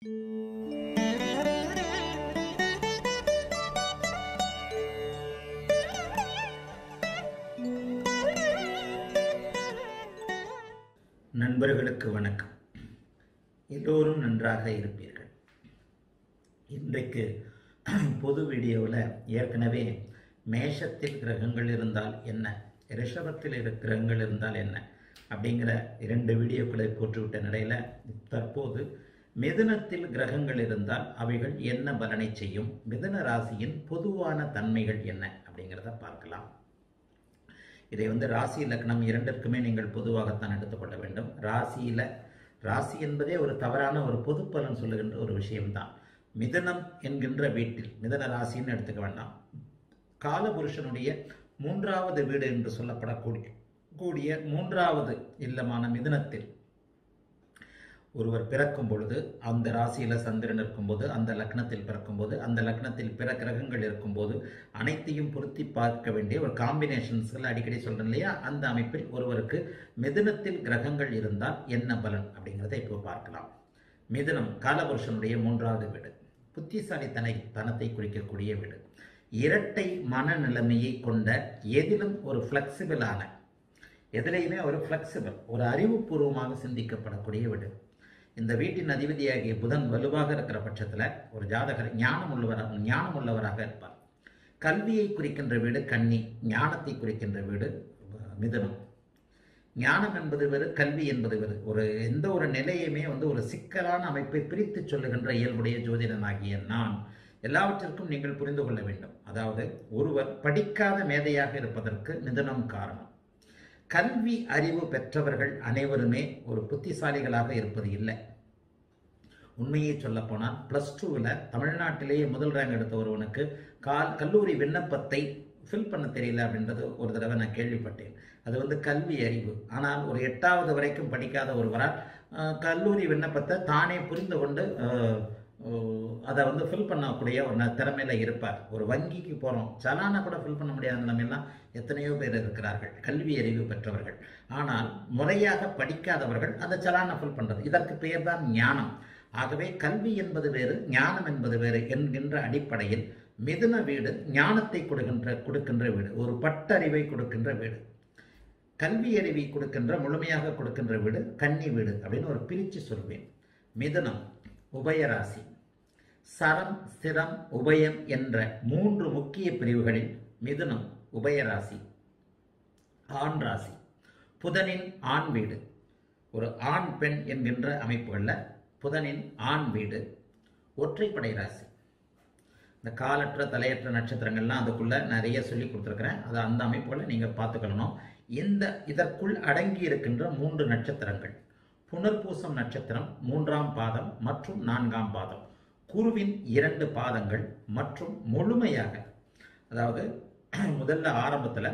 நண்பர்களுக்கு வணக்கம் எல்லோரும் நன்றாக இருப்பீர்கள் இன்றைக்கு பொது வீடியோவில் ஏற்கனவே மேஷத்தில் கிரகங்கள் இருந்தால் என்ன ரிஷபத்தில் இரு கிரகங்கள் இருந்தால் என்ன அப்படிங்கிற இரண்டு வீடியோக்களை போட்டுவிட்ட நிலையில் தற்போது மிதுனத்தில் கிரகங்கள் இருந்தால் அவைகள் என்ன பலனை செய்யும் மிதுன ராசியின் பொதுவான தன்மைகள் என்ன அப்படிங்கிறத பார்க்கலாம் இதை வந்து ராசி லக்னம் இரண்டிற்குமே நீங்கள் பொதுவாகத்தான் எடுத்துக்கொள்ள வேண்டும் ராசியில் ராசி என்பதே ஒரு தவறான ஒரு பொது பலன் சொல்லுகின்ற ஒரு விஷயம்தான் மிதனம் என்கின்ற வீட்டில் மிதன ராசின்னு எடுத்துக்க வேண்டாம் காலபுருஷனுடைய மூன்றாவது வீடு என்று சொல்லப்படக்கூடிய கூடிய மூன்றாவது இல்லமான மிதுனத்தில் ஒருவர் பிறக்கும் பொழுது அந்த ராசியில் சந்திரன் இருக்கும்போது அந்த லக்னத்தில் பிறக்கும்போது அந்த லக்னத்தில் பிற கிரகங்கள் இருக்கும்போது அனைத்தையும் பொருத்தி பார்க்க வேண்டிய ஒரு காம்பினேஷன்ஸ்கள் அடிக்கடி சொல்கிறேன் இல்லையா அந்த அமைப்பில் ஒருவருக்கு மிதுனத்தில் கிரகங்கள் இருந்தால் என்ன பலன் அப்படிங்கிறத இப்போ பார்க்கலாம் மிதுனம் காலபுருஷனுடைய மூன்றாவது வீடு புத்திசாலித்தனை தனத்தை குறிக்கக்கூடிய வீடு இரட்டை மனநிலைமையை கொண்ட எதிலும் ஒரு ஃப்ளெக்சிபிளான எதிலையுமே ஒரு ஃப்ளெக்சிபிள் ஒரு அறிவுபூர்வமாக சிந்திக்கப்படக்கூடிய வீடு இந்த வீட்டின் அதிபதியாகிய புதன் வலுவாக இருக்கிற பட்சத்தில் ஒரு ஜாதகர் ஞானம் உள்ளவராக ஞானம் உள்ளவராக இருப்பார் கல்வியை குறிக்கின்ற வீடு கன்னி ஞானத்தை குறிக்கின்ற வீடு மிதுனம் ஞானம் என்பது வேறு கல்வி என்பது வேறு ஒரு எந்த ஒரு நிலையுமே வந்து ஒரு சிக்கலான அமைப்பை பிரித்து சொல்லுகின்ற இயல்புடைய ஜோதிடனாகிய நான் எல்லாவற்றிற்கும் நீங்கள் புரிந்து கொள்ள வேண்டும் அதாவது ஒருவர் படிக்காத மேதையாக இருப்பதற்கு மிதுனம் காரணம் கல்வி அறிவு பெற்றவர்கள் அனைவருமே ஒரு புத்திசாலிகளாக இருப்பது இல்லை உண்மையை சொல்ல போனால் ப்ளஸ் டூவில் தமிழ்நாட்டிலேயே முதல் ரேங்க் எடுத்த ஒருவனுக்கு கால் கல்லூரி விண்ணப்பத்தை ஃபில் பண்ண தெரியல அப்படின்றது ஒரு தடவை நான் கேள்விப்பட்டேன் அது வந்து கல்வி அறிவு ஆனால் ஒரு எட்டாவது வரைக்கும் படிக்காத ஒருவரால் கல்லூரி விண்ணப்பத்தை தானே புரிந்து கொண்டு அதை வந்து ஃபில் பண்ணக்கூடிய ஒரு திறமையில் இருப்பார் ஒரு வங்கிக்கு போகிறோம் சலானா கூட ஃபில் பண்ண முடியாத நிலைமையெல்லாம் எத்தனையோ பேர் இருக்கிறார்கள் கல்வி அறிவு பெற்றவர்கள் ஆனால் முறையாக படிக்காதவர்கள் அந்த சலானை ஃபில் பண்ணுறது இதற்கு பெயர் தான் ஞானம் ஆகவே கல்வி என்பது வேறு ஞானம் என்பது வேறு என்கின்ற அடிப்படையில் மிதுன வீடு ஞானத்தை கொடுக்கின்ற கொடுக்கின்ற வீடு ஒரு பட்டறிவை கொடுக்கின்ற வீடு கல்வி அறிவை கொடுக்கின்ற முழுமையாக கொடுக்கின்ற வீடு கன்னி வீடு அப்படின்னு ஒரு பிரித்து சொல்வேன் மிதுனம் உபயராசி சரம் ஸ்திரம் உபயம் என்ற மூன்று முக்கிய பிரிவுகளில் மிதுனம் உபயராசி ஆண் ராசி புதனின் ஆண் வீடு ஒரு ஆண் பெண் என்கின்ற அமைப்புகளில் புதனின் ஆண் வீடு ஒற்றைப்படை ராசி இந்த காலற்ற தலையற்ற நட்சத்திரங்கள்லாம் அதுக்குள்ளே நிறைய சொல்லி கொடுத்துருக்குறேன் அது அந்த அமைப்புகளை நீங்கள் பார்த்துக்கணும் இந்த இதற்குள் அடங்கி இருக்கின்ற மூன்று நட்சத்திரங்கள் புனர்பூசம் நட்சத்திரம் மூன்றாம் பாதம் மற்றும் நான்காம் பாதம் குருவின் இரண்டு பாதங்கள் மற்றும் முழுமையாக அதாவது முதல்ல ஆரம்பத்தில்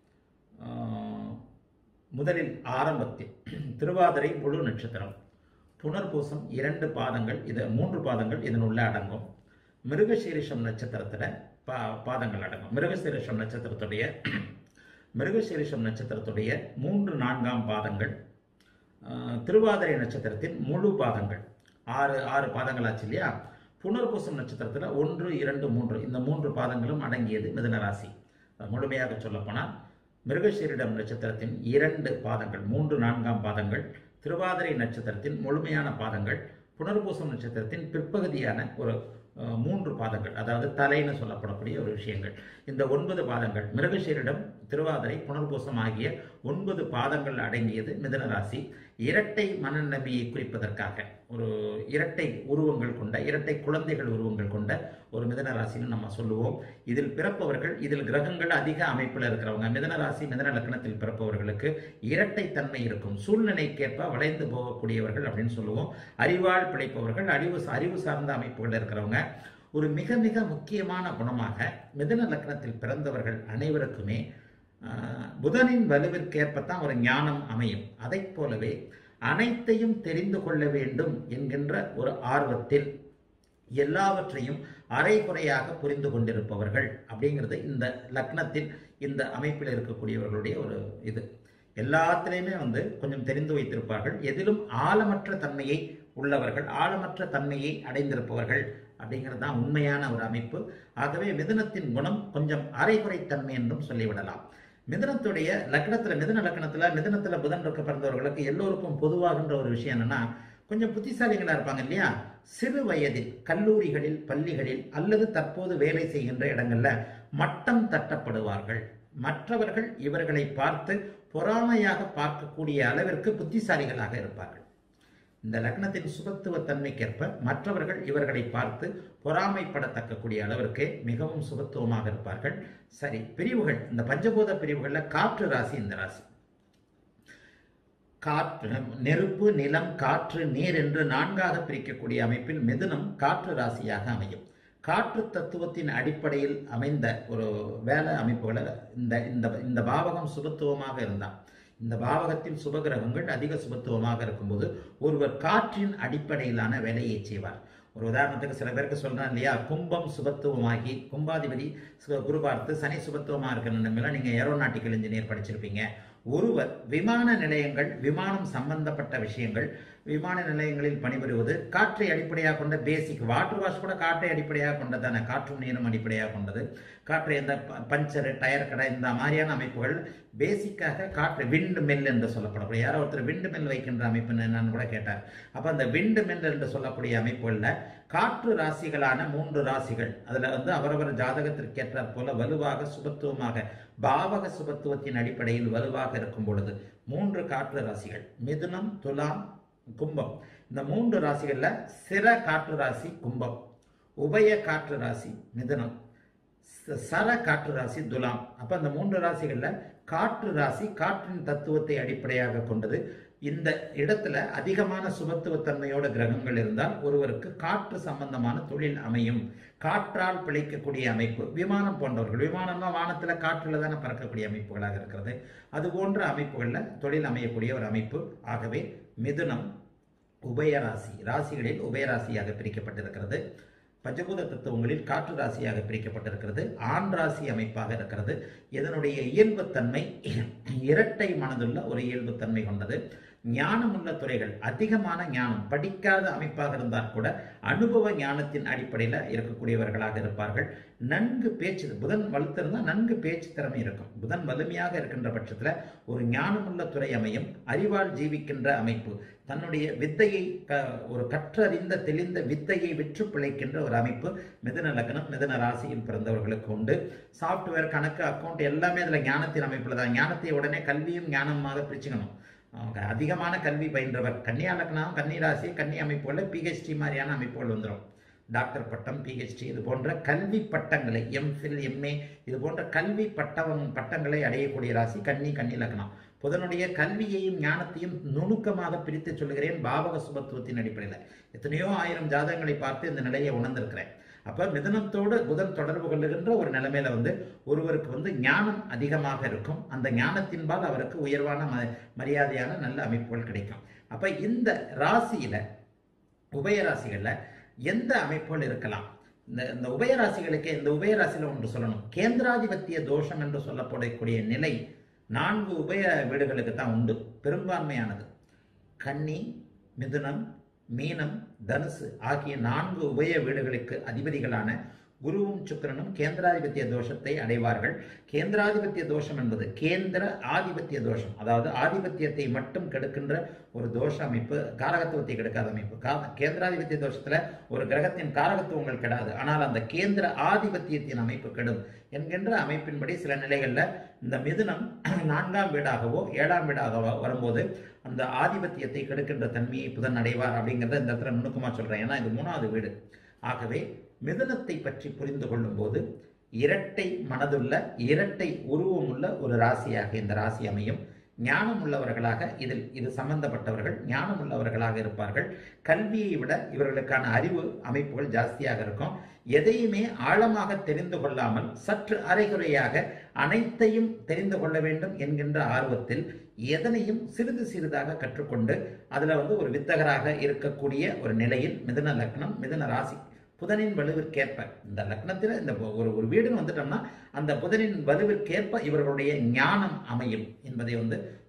முதலில் ஆரம்பத்தில் திருவாதிரை முழு நட்சத்திரம் புனர்பூசம் இரண்டு பாதங்கள் இது மூன்று பாதங்கள் இதனுள்ள அடங்கும் மிருகசீரிஷம் நட்சத்திரத்தில் பா பாதங்கள் அடங்கும் மிருகசீரிஷம் நட்சத்திரத்துடைய மிருகசீரிஷம் நட்சத்திரத்துடைய மூன்று நான்காம் பாதங்கள் திருவாதிரை நட்சத்திரத்தின் முழு பாதங்கள் ஆறு ஆறு பாதங்கள் ஆச்சு இல்லையா புனர்பூசம் நட்சத்திரத்தில் ஒன்று இரண்டு மூன்று இந்த மூன்று பாதங்களும் அடங்கியது மிதனராசி முழுமையாக சொல்லப்போனால் மிருகசீரிடம் நட்சத்திரத்தின் இரண்டு பாதங்கள் மூன்று நான்காம் பாதங்கள் திருவாதிரை நட்சத்திரத்தின் முழுமையான பாதங்கள் புனர்பூசம் நட்சத்திரத்தின் பிற்பகுதியான ஒரு மூன்று பாதங்கள் அதாவது தலைன்னு சொல்லப்படக்கூடிய ஒரு விஷயங்கள் இந்த ஒன்பது பாதங்கள் மிருகசீரிடம் திருவாதிரை புனர்பூசம் ஆகிய ஒன்பது பாதங்கள் அடங்கியது மிதனராசி இரட்டை மனநிலைமையை குறிப்பதற்காக ஒரு இரட்டை உருவங்கள் கொண்ட இரட்டை குழந்தைகள் உருவங்கள் கொண்ட ஒரு மிதனராசின்னு நம்ம சொல்லுவோம் இதில் பிறப்பவர்கள் இதில் கிரகங்கள் அதிக அமைப்பில் இருக்கிறவங்க மிதனராசி மிதன லக்னத்தில் பிறப்பவர்களுக்கு இரட்டை தன்மை இருக்கும் சூழ்நிலைக்கேற்ப வளைந்து போகக்கூடியவர்கள் அப்படின்னு சொல்லுவோம் அறிவால் பிழைப்பவர்கள் அறிவு அறிவு சார்ந்த அமைப்புகள் இருக்கிறவங்க ஒரு மிக மிக முக்கியமான குணமாக மிதன லக்னத்தில் பிறந்தவர்கள் அனைவருக்குமே புதனின் வலுவிற்கேற்பத்தான் ஒரு ஞானம் அமையும் அதை போலவே அனைத்தையும் தெரிந்து கொள்ள வேண்டும் என்கின்ற ஒரு ஆர்வத்தில் எல்லாவற்றையும் அரைகுறையாக புரிந்து கொண்டிருப்பவர்கள் அப்படிங்கிறது இந்த லக்னத்தில் இந்த அமைப்பில் இருக்கக்கூடியவர்களுடைய ஒரு இது எல்லாத்திலையுமே வந்து கொஞ்சம் தெரிந்து வைத்திருப்பார்கள் எதிலும் ஆழமற்ற தன்மையை உள்ளவர்கள் ஆழமற்ற தன்மையை அடைந்திருப்பவர்கள் அப்படிங்கிறது தான் உண்மையான ஒரு அமைப்பு ஆகவே மிதுனத்தின் குணம் கொஞ்சம் அரைகுறைத்தன்மை என்றும் சொல்லிவிடலாம் மிதுனத்துடைய லக்னத்துல மிதுன லக்னத்துல மிதுனத்துல புதன் இருக்க பிறந்தவர்களுக்கு எல்லோருக்கும் பொதுவாகின்ற ஒரு விஷயம் என்னன்னா கொஞ்சம் புத்திசாலிகளா இருப்பாங்க இல்லையா சிறு வயதில் கல்லூரிகளில் பள்ளிகளில் அல்லது தற்போது வேலை செய்கின்ற இடங்கள்ல மட்டம் தட்டப்படுவார்கள் மற்றவர்கள் இவர்களை பார்த்து பொறாமையாக பார்க்கக்கூடிய அளவிற்கு புத்திசாலிகளாக இருப்பார்கள் இந்த லக்னத்தின் சுபத்துவ தன்மைக்கேற்ப மற்றவர்கள் இவர்களை பார்த்து பொறாமைப்படத்தக்கக்கூடிய அளவிற்கு மிகவும் சுபத்துவமாக இருப்பார்கள் சரி பிரிவுகள் இந்த பஞ்சபூத பிரிவுகளில் காற்று ராசி இந்த ராசி காற்று நெருப்பு நிலம் காற்று நீர் என்று நான்காக பிரிக்கக்கூடிய அமைப்பில் மிதுனம் காற்று ராசியாக அமையும் காற்று தத்துவத்தின் அடிப்படையில் அமைந்த ஒரு வேலை அமைப்புகளை இந்த இந்த இந்த பாவகம் சுபத்துவமாக இருந்தால் இந்த பாவகத்தில் சுபகிரகங்கள் அதிக சுபத்துவமாக இருக்கும்போது ஒருவர் காற்றின் அடிப்படையிலான வேலையை செய்வார் ஒரு உதாரணத்துக்கு சில பேருக்கு சொல்றேன் இல்லையா கும்பம் சுபத்துவமாகி கும்பாதிபதி சு- குரு பார்த்து சனி சுபத்துவமாக இருக்கிற நிலைமையில நீங்கள் ஏரோநாட்டிக்கல் இன்ஜினியர் படிச்சிருப்பீங்க ஒருவர் விமான நிலையங்கள் விமானம் சம்பந்தப்பட்ட விஷயங்கள் விமான நிலையங்களில் பணிபுரிவது காற்றை அடிப்படையாக கொண்ட பேசிக் வாட்டர் வாஷ் கூட காற்றை அடிப்படையாக கொண்டதான காற்றும் நீரும் அடிப்படையாக கொண்டது காற்று எந்த ப- பஞ்சரு டயர் கடை இந்த மாதிரியான அமைப்புகள் பேசிக்காக காற்று விண்டு மில் என்று சொல்லப்படக்கூடிய யாரோ ஒருத்தர் விண்டு மில் வைக்கின்ற அமைப்பு என்னன்னு கூட கேட்டார் அப்போ அந்த விண்டு மில் என்று சொல்லக்கூடிய அமைப்புகளில் காற்று ராசிகளான மூன்று ராசிகள் அதில் வந்து அவரவர் ஜாதகத்திற்கேற்றாற் போல வலுவாக சுபத்துவமாக பாவக சுபத்துவத்தின் அடிப்படையில் வலுவாக இருக்கும் பொழுது மூன்று காற்று ராசிகள் மிதுனம் துலாம் கும்பம் இந்த மூன்று ராசிகள்ல சிற காற்று ராசி கும்பம் உபய காற்று ராசி மிதுனம் ச- சர காற்று ராசி துலாம் அப்ப அந்த மூன்று ராசிகள்ல காற்று ராசி காற்றின் தத்துவத்தை அடிப்படையாக கொண்டது இந்த இடத்துல அதிகமான சுபத்துவத்தன்மையோட கிரகங்கள் இருந்தால் ஒருவருக்கு காற்று சம்பந்தமான தொழில் அமையும் காற்றால் பிழைக்கக்கூடிய அமைப்பு விமானம் போன்றவர்கள் விமானம்னா வானத்துல காற்றுல தானே பறக்கக்கூடிய அமைப்புகளாக இருக்கிறது அது போன்ற அமைப்புகளில் தொழில் அமையக்கூடிய ஒரு அமைப்பு ஆகவே மிதுனம் உபயராசி ராசிகளில் உபயராசியாக பிரிக்கப்பட்டிருக்கிறது பஞ்சபூத தத்துவங்களில் காற்று ராசியாக பிரிக்கப்பட்டிருக்கிறது ஆண் ராசி அமைப்பாக இருக்கிறது இதனுடைய இயல்புத்தன்மை இரட்டை மனதுள்ள ஒரு இயல்புத்தன்மை கொண்டது ஞானமுள்ள துறைகள் அதிகமான ஞானம் படிக்காத அமைப்பாக இருந்தால் கூட அனுபவ ஞானத்தின் அடிப்படையில் இருக்கக்கூடியவர்களாக இருப்பார்கள் நன்கு பேச்சு புதன் வலுத்திருந்தால் நன்கு பேச்சு திறமை இருக்கும் புதன் வலிமையாக இருக்கின்ற பட்சத்தில் ஒரு ஞானமுள்ள துறை அமையும் அறிவால் ஜீவிக்கின்ற அமைப்பு தன்னுடைய வித்தையை க- ஒரு கற்றறிந்த தெளிந்த வித்தையை விற்று பிழைக்கின்ற ஒரு அமைப்பு மிதுன லக்னம் மிதுன ராசியில் பிறந்தவர்களுக்கு உண்டு சாஃப்ட்வேர் கணக்கு அக்கௌண்ட் எல்லாமே அதில் ஞானத்தின் அமைப்பில் தான் ஞானத்தை உடனே கல்வியும் ஞானமாக பிரிச்சுக்கணும் அவங்க அதிகமான கல்வி பயின்றவர் கன்னியா லக்னம் கன்னி ராசி கன்னி அமைப்புகளில் பிஹெச்டி மாதிரியான அமைப்புகள் வந்துடும் டாக்டர் பட்டம் பிஹெச்டி இது போன்ற கல்வி பட்டங்களை எம்ஃபில் எம்ஏ இது போன்ற கல்வி பட்டம் பட்டங்களை அடையக்கூடிய ராசி கன்னி கன்னி லக்னம் புதனுடைய கல்வியையும் ஞானத்தையும் நுணுக்கமாக பிரித்து சொல்லுகிறேன் பாவக சுபத்துவத்தின் அடிப்படையில் எத்தனையோ ஆயிரம் ஜாதகங்களை பார்த்து இந்த நிலையை உணர்ந்திருக்கிறேன் அப்ப மிதனத்தோடு புதன் தொடர்பு கொள்ளுகின்ற ஒரு நிலைமையில வந்து ஒருவருக்கு வந்து ஞானம் அதிகமாக இருக்கும் அந்த ஞானத்தின்பால் அவருக்கு உயர்வான ம மரியாதையான நல்ல அமைப்புகள் கிடைக்கும் அப்ப இந்த ராசியில உபயராசிகள்ல எந்த அமைப்புகள் இருக்கலாம் இந்த இந்த உபயராசிகளுக்கு இந்த உபயராசியில ஒன்று சொல்லணும் கேந்திராதிபத்திய தோஷம் என்று சொல்லப்படக்கூடிய நிலை நான்கு உபய வீடுகளுக்கு தான் உண்டு பெரும்பான்மையானது கன்னி மிதுனம் மீனம் தனுசு ஆகிய நான்கு உபய வீடுகளுக்கு அதிபதிகளான குருவும் சுக்கிரனும் கேந்திராதிபத்திய தோஷத்தை அடைவார்கள் கேந்திராதிபத்திய தோஷம் என்பது கேந்திர ஆதிபத்திய தோஷம் அதாவது ஆதிபத்தியத்தை மட்டும் கெடுக்கின்ற ஒரு தோஷ அமைப்பு காரகத்துவத்தை கெடுக்காத அமைப்பு கா- கேந்திராதிபத்திய தோஷத்துல ஒரு கிரகத்தின் காரகத்துவங்கள் கெடாது ஆனால் அந்த கேந்திர ஆதிபத்தியத்தின் அமைப்பு கெடும் என்கின்ற அமைப்பின்படி சில நிலைகள்ல இந்த மிதுனம் நான்காம் வீடாகவோ ஏழாம் வீடாகவோ வரும்போது அந்த ஆதிபத்தியத்தை கெடுக்கின்ற தன்மையை புதன் அடைவார் அப்படிங்கிறத இந்த இடத்துல நுணுக்கமா சொல்றேன் ஏன்னா இது மூணாவது வீடு ஆகவே மிதுனத்தை பற்றி புரிந்து கொள்ளும்போது இரட்டை மனதுள்ள இரட்டை உருவமுள்ள ஒரு ராசியாக இந்த ராசி அமையும் ஞானம் உள்ளவர்களாக இதில் இது சம்பந்தப்பட்டவர்கள் ஞானம் உள்ளவர்களாக இருப்பார்கள் கல்வியை விட இவர்களுக்கான அறிவு அமைப்புகள் ஜாஸ்தியாக இருக்கும் எதையுமே ஆழமாக தெரிந்து கொள்ளாமல் சற்று அரைகுறையாக அனைத்தையும் தெரிந்து கொள்ள வேண்டும் என்கின்ற ஆர்வத்தில் எதனையும் சிறிது சிறிதாக கற்றுக்கொண்டு அதுல வந்து ஒரு வித்தகராக இருக்கக்கூடிய ஒரு நிலையில் மிதுன லக்னம் மிதுன ராசி புதனின் வலுவிற்கேற்ப இந்த லக்னத்தில் இந்த ஒரு ஒரு வீடுன்னு வந்துட்டோம்னா அந்த புதனின் வலுவிற்கேற்ப இவர்களுடைய ஞானம் அமையும் என்பதை வந்து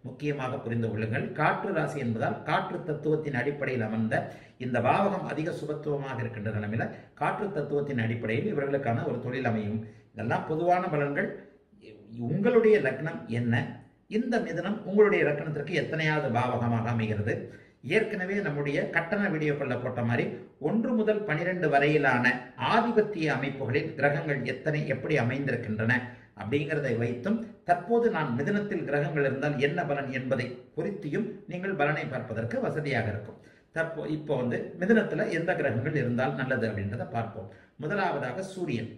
முக்கியமாக புரிந்து கொள்ளுங்கள் காற்று ராசி என்பதால் காற்று தத்துவத்தின் அடிப்படையில் அமர்ந்த இந்த பாவகம் அதிக சுபத்துவமாக இருக்கின்ற நிலைமையில காற்று தத்துவத்தின் அடிப்படையில் இவர்களுக்கான ஒரு தொழில் அமையும் இதெல்லாம் பொதுவான பலன்கள் உங்களுடைய லக்னம் என்ன இந்த மிதனம் உங்களுடைய லக்னத்திற்கு எத்தனையாவது பாவகமாக அமைகிறது ஏற்கனவே நம்முடைய கட்டண வீடியோக்களில் போட்ட மாதிரி ஒன்று முதல் பனிரெண்டு வரையிலான ஆதிபத்திய அமைப்புகளில் கிரகங்கள் எத்தனை எப்படி அமைந்திருக்கின்றன அப்படிங்கிறதை வைத்தும் தற்போது நான் மிதனத்தில் கிரகங்கள் இருந்தால் என்ன பலன் என்பதை குறித்தியும் நீங்கள் பலனை பார்ப்பதற்கு வசதியாக இருக்கும் தற்போ இப்போ வந்து மிதனத்தில் எந்த கிரகங்கள் இருந்தால் நல்லது அப்படின்றத பார்ப்போம் முதலாவதாக சூரியன்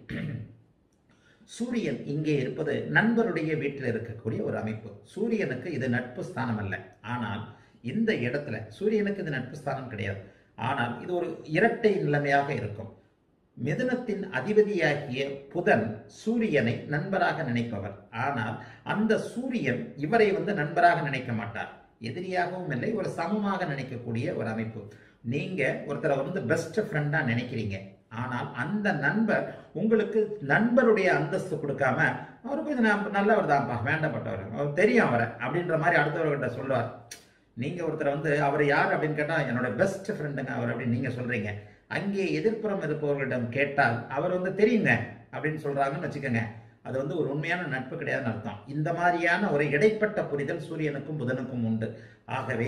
சூரியன் இங்கே இருப்பது நண்பருடைய வீட்டில் இருக்கக்கூடிய ஒரு அமைப்பு சூரியனுக்கு இது நட்பு ஸ்தானம் அல்ல ஆனால் இந்த இடத்துல சூரியனுக்கு இது நட்பு ஸ்தானம் கிடையாது ஆனால் இது ஒரு இரட்டை நிலைமையாக இருக்கும் மிதுனத்தின் அதிபதியாகிய புதன் சூரியனை நண்பராக நினைப்பவர் ஆனால் அந்த சூரியன் இவரை வந்து நண்பராக நினைக்க மாட்டார் எதிரியாகவும் இல்லை ஒரு சமமாக நினைக்கக்கூடிய ஒரு அமைப்பு நீங்க ஒருத்தரை வந்து பெஸ்ட் ஃப்ரெண்டா நினைக்கிறீங்க ஆனால் அந்த நண்பர் உங்களுக்கு நண்பருடைய அந்தஸ்து கொடுக்காம அவருக்கு இது நான் நல்லவர் தான்ப்பா வேண்டப்பட்டவர் அவர் தெரியும் அவரை அப்படின்ற மாதிரி அடுத்தவர்கிட்ட சொல்லுவார் நீங்க ஒருத்தர் வந்து அவர் யார் அப்படின்னு கேட்டா என்னோட பெஸ்ட் ஃப்ரெண்டுங்க அவர் அப்படின்னு நீங்க சொல்றீங்க அங்கே எதிர்ப்புறம் இருப்பவர்களிடம் கேட்டால் அவர் வந்து தெரியுங்க அப்படின்னு சொல்றாங்கன்னு வச்சுக்கோங்க அது வந்து ஒரு உண்மையான நட்பு கிடையாதுன்னு அர்த்தம் இந்த மாதிரியான ஒரு இடைப்பட்ட புரிதல் சூரியனுக்கும் புதனுக்கும் உண்டு ஆகவே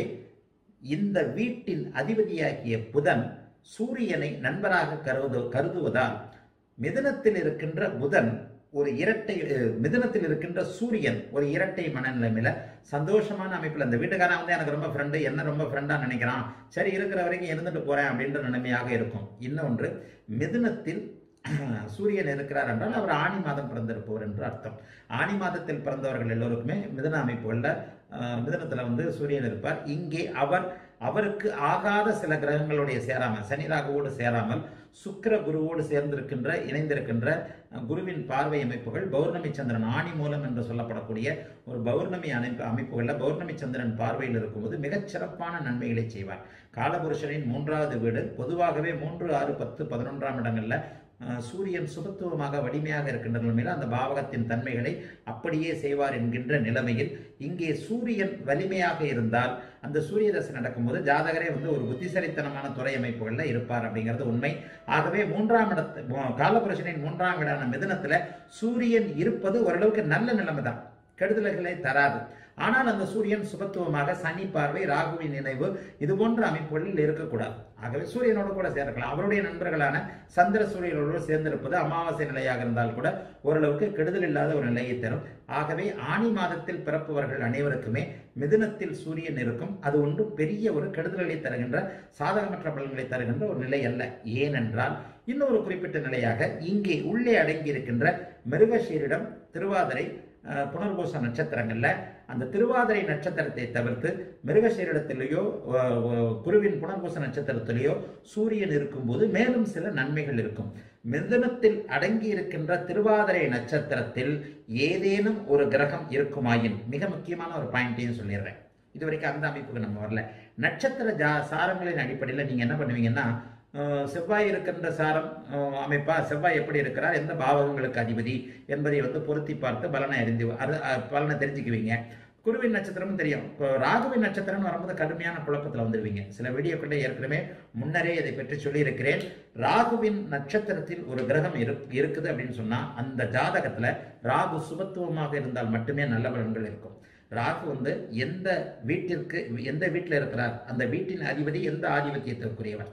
இந்த வீட்டின் அதிபதியாகிய புதன் சூரியனை நண்பராக கருது கருதுவதால் மிதனத்தில் இருக்கின்ற புதன் ஒரு இரட்டை அஹ், மிதுனத்தில் இருக்கின்ற சூரியன் ஒரு இரட்டை மனநிலைமையில சந்தோஷமான அமைப்பில் அந்த வீட்டுக்காரன் வந்து எனக்கு ரொம்ப ஃப்ரெண்டு என்ன ரொம்ப ஃப்ரெண்டா நினைக்கிறான் சரி இருக்கிற வரைக்கும் இருந்துட்டு போறேன் அப்படின்ற நிலைமையாக இருக்கும் இன்னொன்று மிதுனத்தில் சூரியன் இருக்கிறார் என்றால் அவர் ஆணி மாதம் பிறந்திருப்பவர் என்று அர்த்தம் ஆணி மாதத்தில் பிறந்தவர்கள் எல்லோருக்குமே மிதுன அமைப்புகளில் மிதுனத்தில் வந்து சூரியன் இருப்பார் இங்கே அவர் அவருக்கு ஆகாத சில கிரகங்களுடைய சேராமல் சனி ராகுவோடு சேராமல் சுக்கிர குருவோடு சேர்ந்திருக்கின்ற இணைந்திருக்கின்ற அஹ், குருவின் பார்வை அமைப்புகள் பௌர்ணமி சந்திரன் ஆணி மூலம் என்று சொல்லப்படக்கூடிய ஒரு பௌர்ணமி அமைப்பு அமைப்புகளில் பௌர்ணமி சந்திரன் பார்வையில் இருக்கும்போது மிகச் சிறப்பான நன்மைகளை செய்வார் காலபுருஷனின் மூன்றாவது வீடு பொதுவாகவே மூன்று ஆறு பத்து பதினொன்றாம் இடங்கள்ல அஹ், சூரியன் சுபத்துவமாக வலிமையாக இருக்கின்ற நிலைமையில் அந்த பாவகத்தின் தன்மைகளை அப்படியே செய்வார் என்கின்ற நிலைமையில் இங்கே சூரியன் வலிமையாக இருந்தால் அந்த சூரிய தசை நடக்கும்போது ஜாதகரே வந்து ஒரு புத்திசலித்தனமான துறை அமைப்புகளில் இருப்பார் அப்படிங்கிறது உண்மை ஆகவே மூன்றாம் இடத்து மு- காலபுருஷனின் மூன்றாம் இடான மிதுனத்துல சூரியன் இருப்பது ஓரளவுக்கு நல்ல நிலைமை தான் கெடுதல்களை தராது ஆனால் அந்த சூரியன் சுபத்துவமாக சனி பார்வை ராகுவின் நினைவு இது போன்ற அமைப்புகளில் இருக்கக்கூடாது ஆகவே சூரியனோடு கூட சேர்க்கலாம் அவருடைய நண்பர்களான சந்திர சூரியனோடு சேர்ந்திருப்பது அமாவாசை நிலையாக இருந்தால் கூட ஓரளவுக்கு கெடுதல் இல்லாத ஒரு நிலையை தரும் ஆகவே ஆணி மாதத்தில் பிறப்பவர்கள் அனைவருக்குமே மிதுனத்தில் சூரியன் இருக்கும் அது ஒன்றும் பெரிய ஒரு கெடுதல்களை தருகின்ற சாதகமற்ற பலன்களை தருகின்ற ஒரு நிலை அல்ல ஏனென்றால் இன்னொரு குறிப்பிட்ட நிலையாக இங்கே உள்ளே அடங்கி இருக்கின்ற மிருகஷீரிடம் திருவாதிரை அஹ், புனர்பூச நட்சத்திரங்கள்ல அந்த திருவாதிரை நட்சத்திரத்தை தவிர்த்து மிருகசீரிடத்திலேயோ அஹ், அஹ், குருவின் புனர்பூச நட்சத்திரத்திலேயோ சூரியன் இருக்கும்போது மேலும் சில நன்மைகள் இருக்கும் மிதுனத்தில் அடங்கி இருக்கின்ற திருவாதிரை நட்சத்திரத்தில் ஏதேனும் ஒரு கிரகம் இருக்குமாயின் மிக முக்கியமான ஒரு பாயிண்ட்டையும் சொல்லிடுறேன் இது வரைக்கும் அந்த அமைப்புக்கு நம்ம வரல நட்சத்திர ஜா சாரங்களின் அடிப்படையில் நீங்க என்ன பண்ணுவீங்கன்னா அஹ், செவ்வாய் இருக்கின்ற சாரம் அஹ், அமைப்பா செவ்வாய் எப்படி இருக்கிறார் எந்த பாவகங்களுக்கு அதிபதி என்பதை வந்து பொருத்தி பார்த்து பலனை அறிந்து அது அஹ், பலனை தெரிஞ்சுக்குவீங்க குருவின் நட்சத்திரமும் தெரியும் இப்போ ராகுவின் நட்சத்திரம்னு வரும்போது கடுமையான குழப்பத்தில் வந்துடுவீங்க சில வீடியோக்களில் ஏற்கனவே முன்னரே இதை பற்றி சொல்லியிருக்கிறேன் ராகுவின் நட்சத்திரத்தில் ஒரு கிரகம் இரு இருக்குது அப்படின்னு சொன்னா அந்த ஜாதகத்துல ராகு சுபத்துவமாக இருந்தால் மட்டுமே நல்ல பலன்கள் இருக்கும் ராகு வந்து எந்த வீட்டிற்கு எந்த வீட்டில் இருக்கிறார் அந்த வீட்டின் அதிபதி எந்த ஆதிபத்தியத்திற்குரியவர்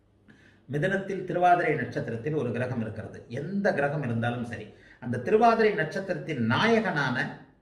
மிதனத்தில் திருவாதிரை நட்சத்திரத்தில் ஒரு கிரகம் இருக்கிறது எந்த கிரகம் இருந்தாலும் சரி அந்த திருவாதிரை நட்சத்திரத்தின் நாயகனான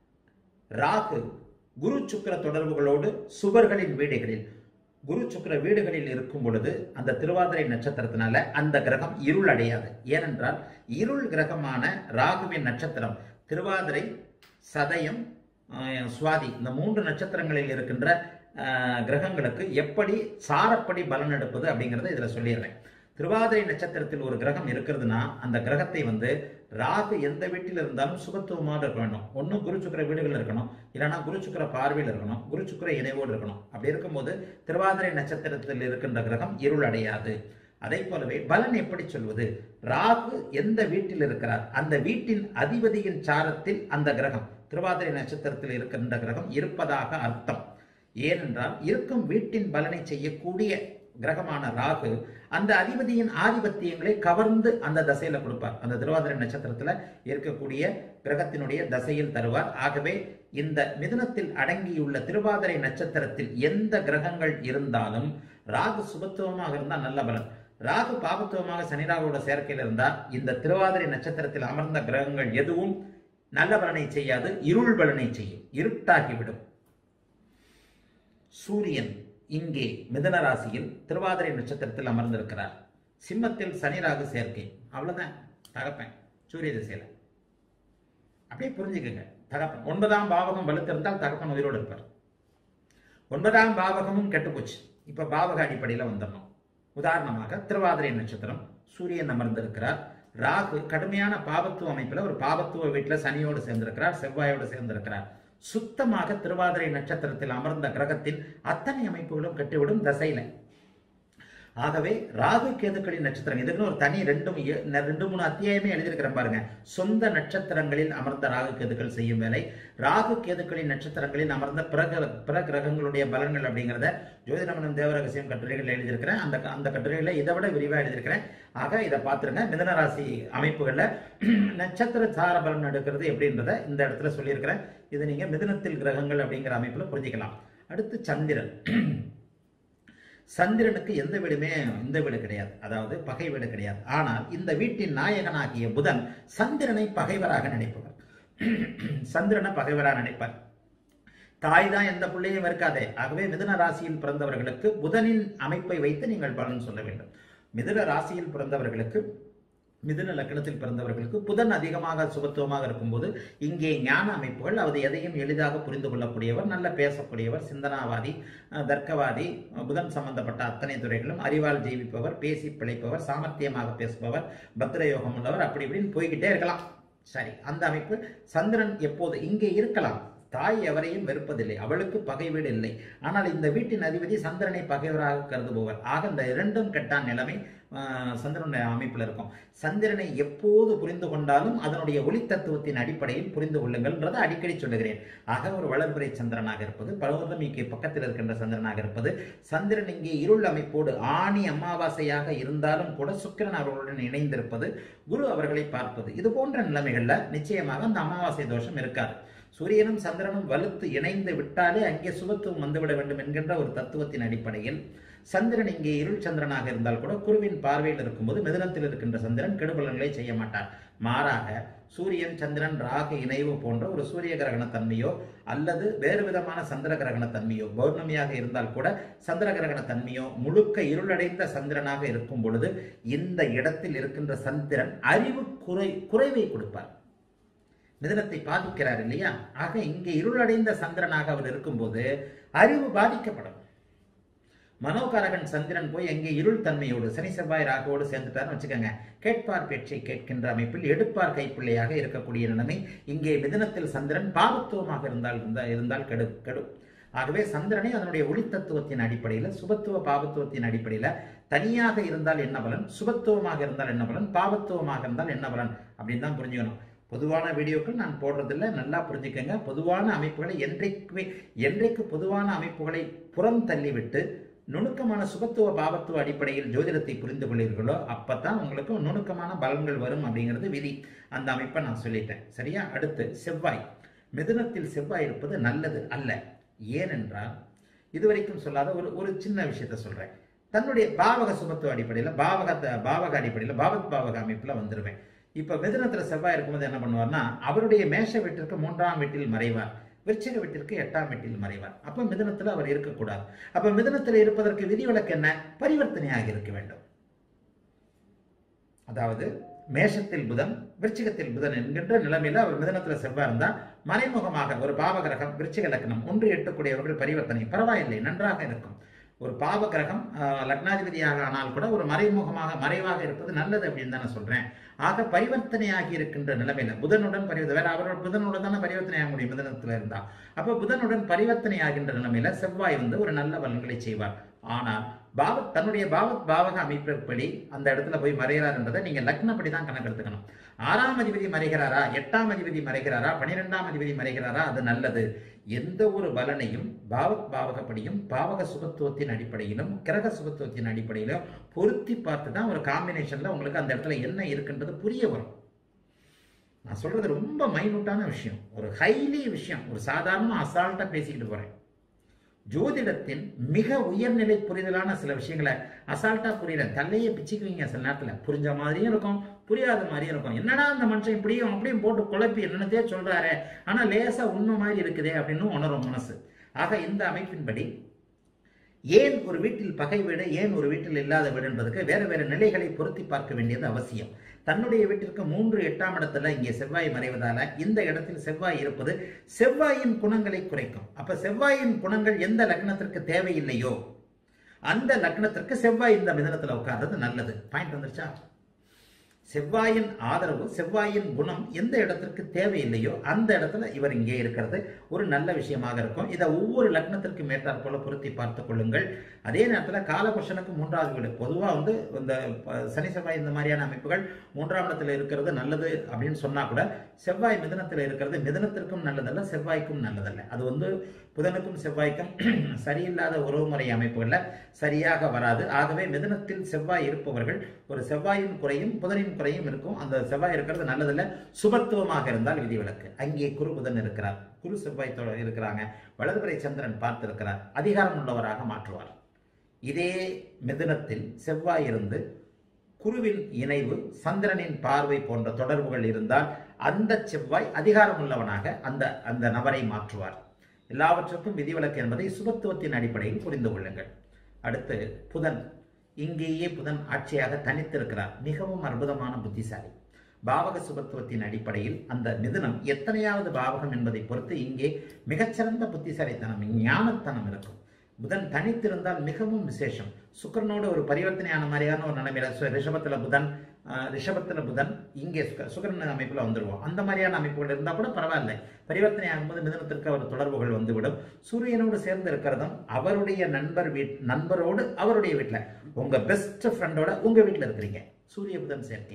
ராகு குரு சுக்கிர தொடர்புகளோடு சுவர்களின் வீடுகளில் குரு சுக்கிர வீடுகளில் இருக்கும் பொழுது அந்த திருவாதிரை நட்சத்திரத்தினால அந்த கிரகம் இருள் அடையாது ஏனென்றால் இருள் கிரகமான ராகுவின் நட்சத்திரம் திருவாதிரை சதயம் ஆஹ், சுவாதி இந்த மூன்று நட்சத்திரங்களில் இருக்கின்ற ஆஹ், கிரகங்களுக்கு எப்படி சாரப்படி பலன் எடுப்பது அப்படிங்கிறத இதில் சொல்லிடுறேன் திருவாதிரை நட்சத்திரத்தில் ஒரு கிரகம் இருக்கிறதுனா அந்த கிரகத்தை வந்து ராகு எந்த வீட்டில் இருந்தாலும் சுபத்துவமாக இருக்க வேண்டும் ஒன்று குரு சுக்கிர வீடுகள் இருக்கணும் இல்லைன்னா குரு சுக்கிர பார்வையில் இருக்கணும் குரு சுக்கிர இணைவோடு இருக்கணும் அப்படி இருக்கும்போது திருவாதிரை நட்சத்திரத்தில் இருக்கின்ற கிரகம் இருள் அடையாது அதை போலவே பலன் எப்படி சொல்வது ராகு எந்த வீட்டில் இருக்கிறார் அந்த வீட்டின் அதிபதியின் சாரத்தில் அந்த கிரகம் திருவாதிரை நட்சத்திரத்தில் இருக்கின்ற கிரகம் இருப்பதாக அர்த்தம் ஏனென்றால் இருக்கும் வீட்டின் பலனை செய்யக்கூடிய கிரகமான ராகு அந்த அதிபதியின் ஆதிபத்தியங்களை கவர்ந்து அந்த தசையில கொடுப்பார் அந்த திருவாதிரை நட்சத்திரத்துல இருக்கக்கூடிய கிரகத்தினுடைய தசையில் தருவார் ஆகவே இந்த மிதுனத்தில் அடங்கியுள்ள திருவாதிரை நட்சத்திரத்தில் எந்த கிரகங்கள் இருந்தாலும் ராகு சுபத்துவமாக இருந்தால் நல்ல பலன் ராகு பாபத்துவமாக சனி ராகுவோட சேர்க்கையில் இருந்தால் இந்த திருவாதிரை நட்சத்திரத்தில் அமர்ந்த கிரகங்கள் எதுவும் நல்ல பலனை செய்யாது இருள் பலனை செய்யும் இருட்டாகிவிடும் சூரியன் இங்கே மிதன ராசியில் திருவாதிரை நட்சத்திரத்தில் அமர்ந்திருக்கிறார் சிம்மத்தில் சனி ராகு சேர்க்கை அவ்வளவுதான் தகப்பேன் சூரிய திசையில அப்படியே புரிஞ்சுக்கங்க தகப்பன் ஒன்பதாம் பாவகம் வலுத்திருந்தால் தகப்பன் உயிரோடு இருப்பார் ஒன்பதாம் பாவகமும் கெட்டுப்போச்சு இப்ப பாவக அடிப்படையில் வந்துடணும் உதாரணமாக திருவாதிரை நட்சத்திரம் சூரியன் அமர்ந்திருக்கிறார் ராகு கடுமையான பாவத்துவ அமைப்பில் ஒரு பாவத்துவ வீட்டில் சனியோடு சேர்ந்திருக்கிறார் செவ்வாயோடு சேர்ந்திருக்கிறார் சுத்தமாக திருவாதிரை நட்சத்திரத்தில் அமர்ந்த கிரகத்தின் அத்தனை அமைப்புகளும் கட்டிவிடும் தசையில ஆகவே ராகு கேதுக்களின் நட்சத்திரம் இதுக்குன்னு ஒரு தனி ரெண்டு ரெண்டு மூணு அத்தியாயமே எழுதியிருக்கிறேன் பாருங்க சொந்த நட்சத்திரங்களில் அமர்ந்த ராகு கேதுக்கள் செய்யும் வேலை ராகு கேதுக்களின் நட்சத்திரங்களில் அமர்ந்த பிற பிற கிரகங்களுடைய பலன்கள் அப்படிங்கிறத ஜோதிடமனம் தேவரகசியம் கட்டுரைகள் எழுதியிருக்கிறேன் அந்த அந்த கட்டுரைகளை இதை விட விரிவாக எழுதியிருக்கிறேன் ஆக இதை பார்த்துருங்க மிதன ராசி அமைப்புகளில் நட்சத்திர சார பலன் எடுக்கிறது எப்படின்றத இந்த இடத்துல சொல்லியிருக்கிறேன் இது நீங்க மிதுனத்தில் கிரகங்கள் அப்படிங்கிற அமைப்புல புரிஞ்சுக்கலாம் அடுத்து சந்திரன் சந்திரனுக்கு எந்த வீடுமே இந்த வீடு கிடையாது அதாவது பகை வீடு கிடையாது ஆனால் இந்த வீட்டின் நாயகனாகிய புதன் சந்திரனை பகைவராக நினைப்பவர் சந்திரனை பகைவராக நினைப்பார் தாய் தான் எந்த பிள்ளையும் இருக்காதே ஆகவே மிதுன ராசியில் பிறந்தவர்களுக்கு புதனின் அமைப்பை வைத்து நீங்கள் பலன் சொல்ல வேண்டும் மிதுன ராசியில் பிறந்தவர்களுக்கு மிதுன லக்னத்தில் பிறந்தவர்களுக்கு புதன் அதிகமாக சுபத்துவமாக இருக்கும்போது இங்கே ஞான அமைப்புகள் அது எதையும் எளிதாக புரிந்து கொள்ளக்கூடியவர் நல்ல பேசக்கூடியவர் சிந்தனாவாதி அஹ், தர்க்கவாதி அஹ், புதன் சம்பந்தப்பட்ட அத்தனை துறைகளும் அறிவால் ஜெயிப்பவர் பேசி பிழைப்பவர் சாமர்த்தியமாக பேசுபவர் பத்திர யோகம் உள்ளவர் அப்படி இப்படின்னு போய்கிட்டே இருக்கலாம் சரி அந்த அமைப்பு சந்திரன் எப்போது இங்கே இருக்கலாம் தாய் எவரையும் வெறுப்பதில்லை அவளுக்கு பகை வீடு இல்லை ஆனால் இந்த வீட்டின் அதிபதி சந்திரனை பகைவராக கருதுபவர் ஆக இந்த இரண்டும் கெட்டான் நிலைமை ஆஹ், சந்திரனுடைய அமைப்பில் இருக்கும் சந்திரனை எப்போது புரிந்து கொண்டாலும் அதனுடைய ஒளி தத்துவத்தின் அடிப்படையில் புரிந்து கொள்ளுங்கள்ன்றதை அடிக்கடி சொல்லுகிறேன் ஆக ஒரு வளர்பிறை சந்திரனாக இருப்பது பௌர்ணமிக்கு பக்கத்தில் இருக்கின்ற சந்திரனாக இருப்பது சந்திரன் இங்கே இருள் அமைப்போடு ஆணி அமாவாசையாக இருந்தாலும் கூட சுக்கிரன் அவர்களுடன் இணைந்திருப்பது குரு அவர்களை பார்ப்பது இது போன்ற நிலைமைகள்ல நிச்சயமாக அந்த அமாவாசை தோஷம் இருக்காது சூரியனும் சந்திரனும் வலுத்து இணைந்து விட்டாலே அங்கே சுபத்துவம் வந்துவிட வேண்டும் என்கின்ற ஒரு தத்துவத்தின் அடிப்படையில் சந்திரன் இங்கே இருள் சந்திரனாக இருந்தால் கூட குருவின் பார்வையில் இருக்கும்போது மிதுனத்தில் இருக்கின்ற சந்திரன் கெடுபலன்களை செய்ய மாட்டார் மாறாக சூரியன் சந்திரன் ராகு இணைவு போன்ற ஒரு சூரிய கிரகண தன்மையோ அல்லது வேறு விதமான சந்திர கிரகண தன்மையோ பௌர்ணமியாக இருந்தால் கூட சந்திர கிரகண தன்மையோ முழுக்க இருளடைந்த சந்திரனாக இருக்கும் பொழுது இந்த இடத்தில் இருக்கின்ற சந்திரன் அறிவு குறை குறைவை கொடுப்பார் மிதனத்தை பாதிக்கிறார் இல்லையா ஆக இங்கே இருளடைந்த சந்திரனாக அவர் இருக்கும்போது அறிவு பாதிக்கப்படும் மனோகாரகன் சந்திரன் போய் அங்கே இருள் தன்மையோடு சனி செவ்வாய் ராகுவோடு சேர்ந்துட்டார்னு வச்சுக்கோங்க கேட்பார் பேச்சை கேட்கின்ற அமைப்பில் எடுப்பார் கைப்பிள்ளையாக இருக்கக்கூடிய நிலைமை இங்கே மிதனத்தில் சந்திரன் பாவத்துவமாக இருந்தால் இருந்தால் இருந்தால் கெடு கெடும் ஆகவே சந்திரனை அதனுடைய ஒளி தத்துவத்தின் அடிப்படையில் சுபத்துவ பாவத்துவத்தின் அடிப்படையில் தனியாக இருந்தால் என்ன பலன் சுபத்துவமாக இருந்தால் என்ன பலன் பாவத்துவமாக இருந்தால் என்ன பலன் அப்படின்னு தான் புரிஞ்சுக்கணும் பொதுவான வீடியோக்கள் நான் போடுறதில்ல நல்லா புரிஞ்சுக்கங்க பொதுவான அமைப்புகளை என்றைக்குமே என்றைக்கு பொதுவான அமைப்புகளை புறம் தள்ளிவிட்டு நுணுக்கமான சுபத்துவ பாவத்துவ அடிப்படையில் ஜோதிடத்தை புரிந்து கொள்ளீர்களோ அப்பதான் உங்களுக்கு நுணுக்கமான பலன்கள் வரும் அப்படிங்கிறது விதி அந்த அமைப்பை நான் சொல்லிட்டேன் சரியா அடுத்து செவ்வாய் மிதுனத்தில் செவ்வாய் இருப்பது நல்லது அல்ல ஏனென்றால் இதுவரைக்கும் சொல்லாத ஒரு ஒரு சின்ன விஷயத்த சொல்றேன் தன்னுடைய பாவக சுபத்துவ அடிப்படையில் பாவகத்தை பாவக அடிப்படையில் பாவத் பாவக அமைப்பில் வந்துடுவேன் இப்போ மிதுனத்தில் செவ்வாய் இருக்கும்போது என்ன பண்ணுவார்னா அவருடைய மேஷ வீட்டிற்கு மூன்றாம் வீட்டில் மறைவார் விருச்சிக வீட்டிற்கு எட்டாம் வீட்டில் மறைவார் அப்போ மிதுனத்தில் அவர் இருக்கக்கூடாது அப்போ மிதுனத்தில் இருப்பதற்கு விதிவிலக்கு என்ன பரிவர்த்தனையாக இருக்க வேண்டும் அதாவது மேஷத்தில் புதன் விருச்சிகத்தில் புதன் என்கின்ற நிலைமையில அவர் மிதனத்தில் செவ்வாய் இருந்தால் மறைமுகமாக ஒரு பாவகிரகம் விருச்சிக லக்னம் ஒன்று எட்டுக்கூடியவர்கள் பரிவர்த்தனை பரவாயில்லை நன்றாக இருக்கும் ஒரு பாவ கிரகம் ஆஹ், லக்னாதிபதியாக ஆனால் கூட ஒரு மறைமுகமாக மறைவாக இருப்பது நல்லது அப்படின்னு தான் நான் சொல்றேன் ஆக பரிவர்த்தனையாகி இருக்கின்ற நிலைமையில புதனுடன் பரிவர்த்தனை வேற அவரோட புதனுடன் தானே பரிவர்த்தனை ஆக முடியும் மிதனத்தில் இருந்தா அப்போ புதனுடன் பரிவர்த்தனை ஆகின்ற நிலைமையில செவ்வாய் வந்து ஒரு நல்ல பலன்களை செய்வார் ஆனால் பாவ தன்னுடைய பாவத் பாவக அமைப்பிற்படி அந்த இடத்துல போய் மறைகிறார்ன்றதை நீங்க லக்னப்படி தான் கணக்கு எடுத்துக்கணும் ஆறாம் அதிபதி மறைகிறாரா எட்டாம் அதிபதி மறைகிறாரா பனிரெண்டாம் அதிபதி மறைகிறாரா அது நல்லது எந்த ஒரு பலனையும் பாவத் பாவகப்படியும் பாவக சுபத்துவத்தின் அடிப்படையிலும் கிரக சுபத்துவத்தின் அடிப்படையிலும் பொருத்தி பார்த்து தான் ஒரு காம்பினேஷன்ல உங்களுக்கு அந்த இடத்துல என்ன இருக்குன்றது புரிய வரும் நான் சொல்றது ரொம்ப மைனூட்டான விஷயம் ஒரு ஹைலி விஷயம் ஒரு சாதாரண அசால்ட்டா பேசிக்கிட்டு போறேன் ஜோதிடத்தின் மிக உயர்நிலை புரிதலான சில விஷயங்களை அசால்ட்டா புரியல தலையை பிச்சுக்குவீங்க சில நேரத்துல புரிஞ்ச மாதிரியும் இருக்கும் புரியாத மாதிரியும் இருக்கும் என்னடா அந்த மனுஷன் இப்படியும் அப்படியும் போட்டு குழப்பி என்னென்னதே சொல்றாரு ஆனா லேசா உண்மை மாதிரி இருக்குதே அப்படின்னு உணரும் மனசு ஆக இந்த அமைப்பின்படி ஏன் ஒரு வீட்டில் பகை வீடு ஏன் ஒரு வீட்டில் இல்லாத வீடு என்பதற்கு வேற வேற நிலைகளை பொருத்தி பார்க்க வேண்டியது அவசியம் தன்னுடைய வீட்டிற்கு மூன்று எட்டாம் இடத்துல இங்கே செவ்வாய் மறைவதால இந்த இடத்தில் செவ்வாய் இருப்பது செவ்வாயின் குணங்களை குறைக்கும் அப்ப செவ்வாயின் குணங்கள் எந்த லக்னத்திற்கு தேவையில்லையோ அந்த லக்னத்திற்கு செவ்வாய் இந்த மிதனத்துல உட்கார்றது நல்லது பாயிண்ட் வந்துருச்சா செவ்வாயின் ஆதரவு செவ்வாயின் குணம் எந்த இடத்திற்கு தேவையில்லையோ அந்த இடத்துல இவர் இங்கே இருக்கிறது ஒரு நல்ல விஷயமாக இருக்கும் இதை ஒவ்வொரு லக்னத்திற்கும் ஏற்றாற் போல பொருத்தி பார்த்துக் கொள்ளுங்கள் அதே நேரத்தில் காலபுருஷனுக்கு மூன்றாவது வீடு பொதுவாக வந்து இந்த ப- சனி செவ்வாய் இந்த மாதிரியான அமைப்புகள் மூன்றாம் இடத்துல இருக்கிறது நல்லது அப்படின்னு சொன்னா கூட செவ்வாய் மிதனத்தில் இருக்கிறது மிதனத்திற்கும் நல்லதல்ல செவ்வாய்க்கும் நல்லதல்ல அது வந்து புதனுக்கும் செவ்வாய்க்கும் சரியில்லாத உறவுமுறை அமைப்புகள்ல சரியாக வராது ஆகவே மிதனத்தில் செவ்வாய் இருப்பவர்கள் ஒரு செவ்வாயின் குறையும் புதனின் குறையும் இருக்கும் அந்த செவ்வாய் இருக்கிறது நல்லதில்ல சுபத்துவமாக இருந்தால் விதிவிலக்கு அங்கே குரு புதன் இருக்கிறார் குரு செவ்வாய் தொ- இருக்கிறாங்க வலதுபுறை சந்திரன் பார்த்திருக்கிறார் அதிகாரம் உள்ளவராக மாற்றுவார் இதே மிதுனத்தில் செவ்வாய் இருந்து குருவின் இணைவு சந்திரனின் பார்வை போன்ற தொடர்புகள் இருந்தால் அந்த செவ்வாய் அதிகாரம் உள்ளவனாக அந்த அந்த நபரை மாற்றுவார் எல்லாவற்றுக்கும் விதிவிலக்கு என்பதை சுபத்துவத்தின் அடிப்படையில் புரிந்து கொள்ளுங்கள் அடுத்து புதன் இங்கேயே புதன் ஆட்சியாக தனித்திருக்கிறார் மிகவும் அற்புதமான புத்திசாலி பாவக சுபத்துவத்தின் அடிப்படையில் அந்த மிதுனம் எத்தனையாவது பாவகம் என்பதை பொறுத்து இங்கே மிகச்சிறந்த புத்திசாலித்தனம் ஞானத்தனம் இருக்கும் புதன் தனித்திருந்தால் மிகவும் விசேஷம் சுக்கிரனோடு ஒரு பரிவர்த்தனையான மாதிரியான ஒரு நிலைமையில சு- ரிஷபத்துல புதன் ஆஹ், ரிஷபத்துல புதன் இங்கே சுக்க- சுக்கிரன் அமைப்புல வந்துருவோம் அந்த மாதிரியான அமைப்புகள் இருந்தால் கூட பரவாயில்லை பரிவர்த்தனை ஆகும்போது மிதனத்திற்கு அவர் தொடர்புகள் வந்துவிடும் சூரியனோடு சேர்ந்து இருக்கிறதும் அவருடைய நண்பர் வீட் நண்பரோடு அவருடைய வீட்டில் உங்க பெஸ்ட் ஃப்ரெண்டோட உங்க வீட்டில் இருக்கிறீங்க சூரிய புதன் சேர்க்கை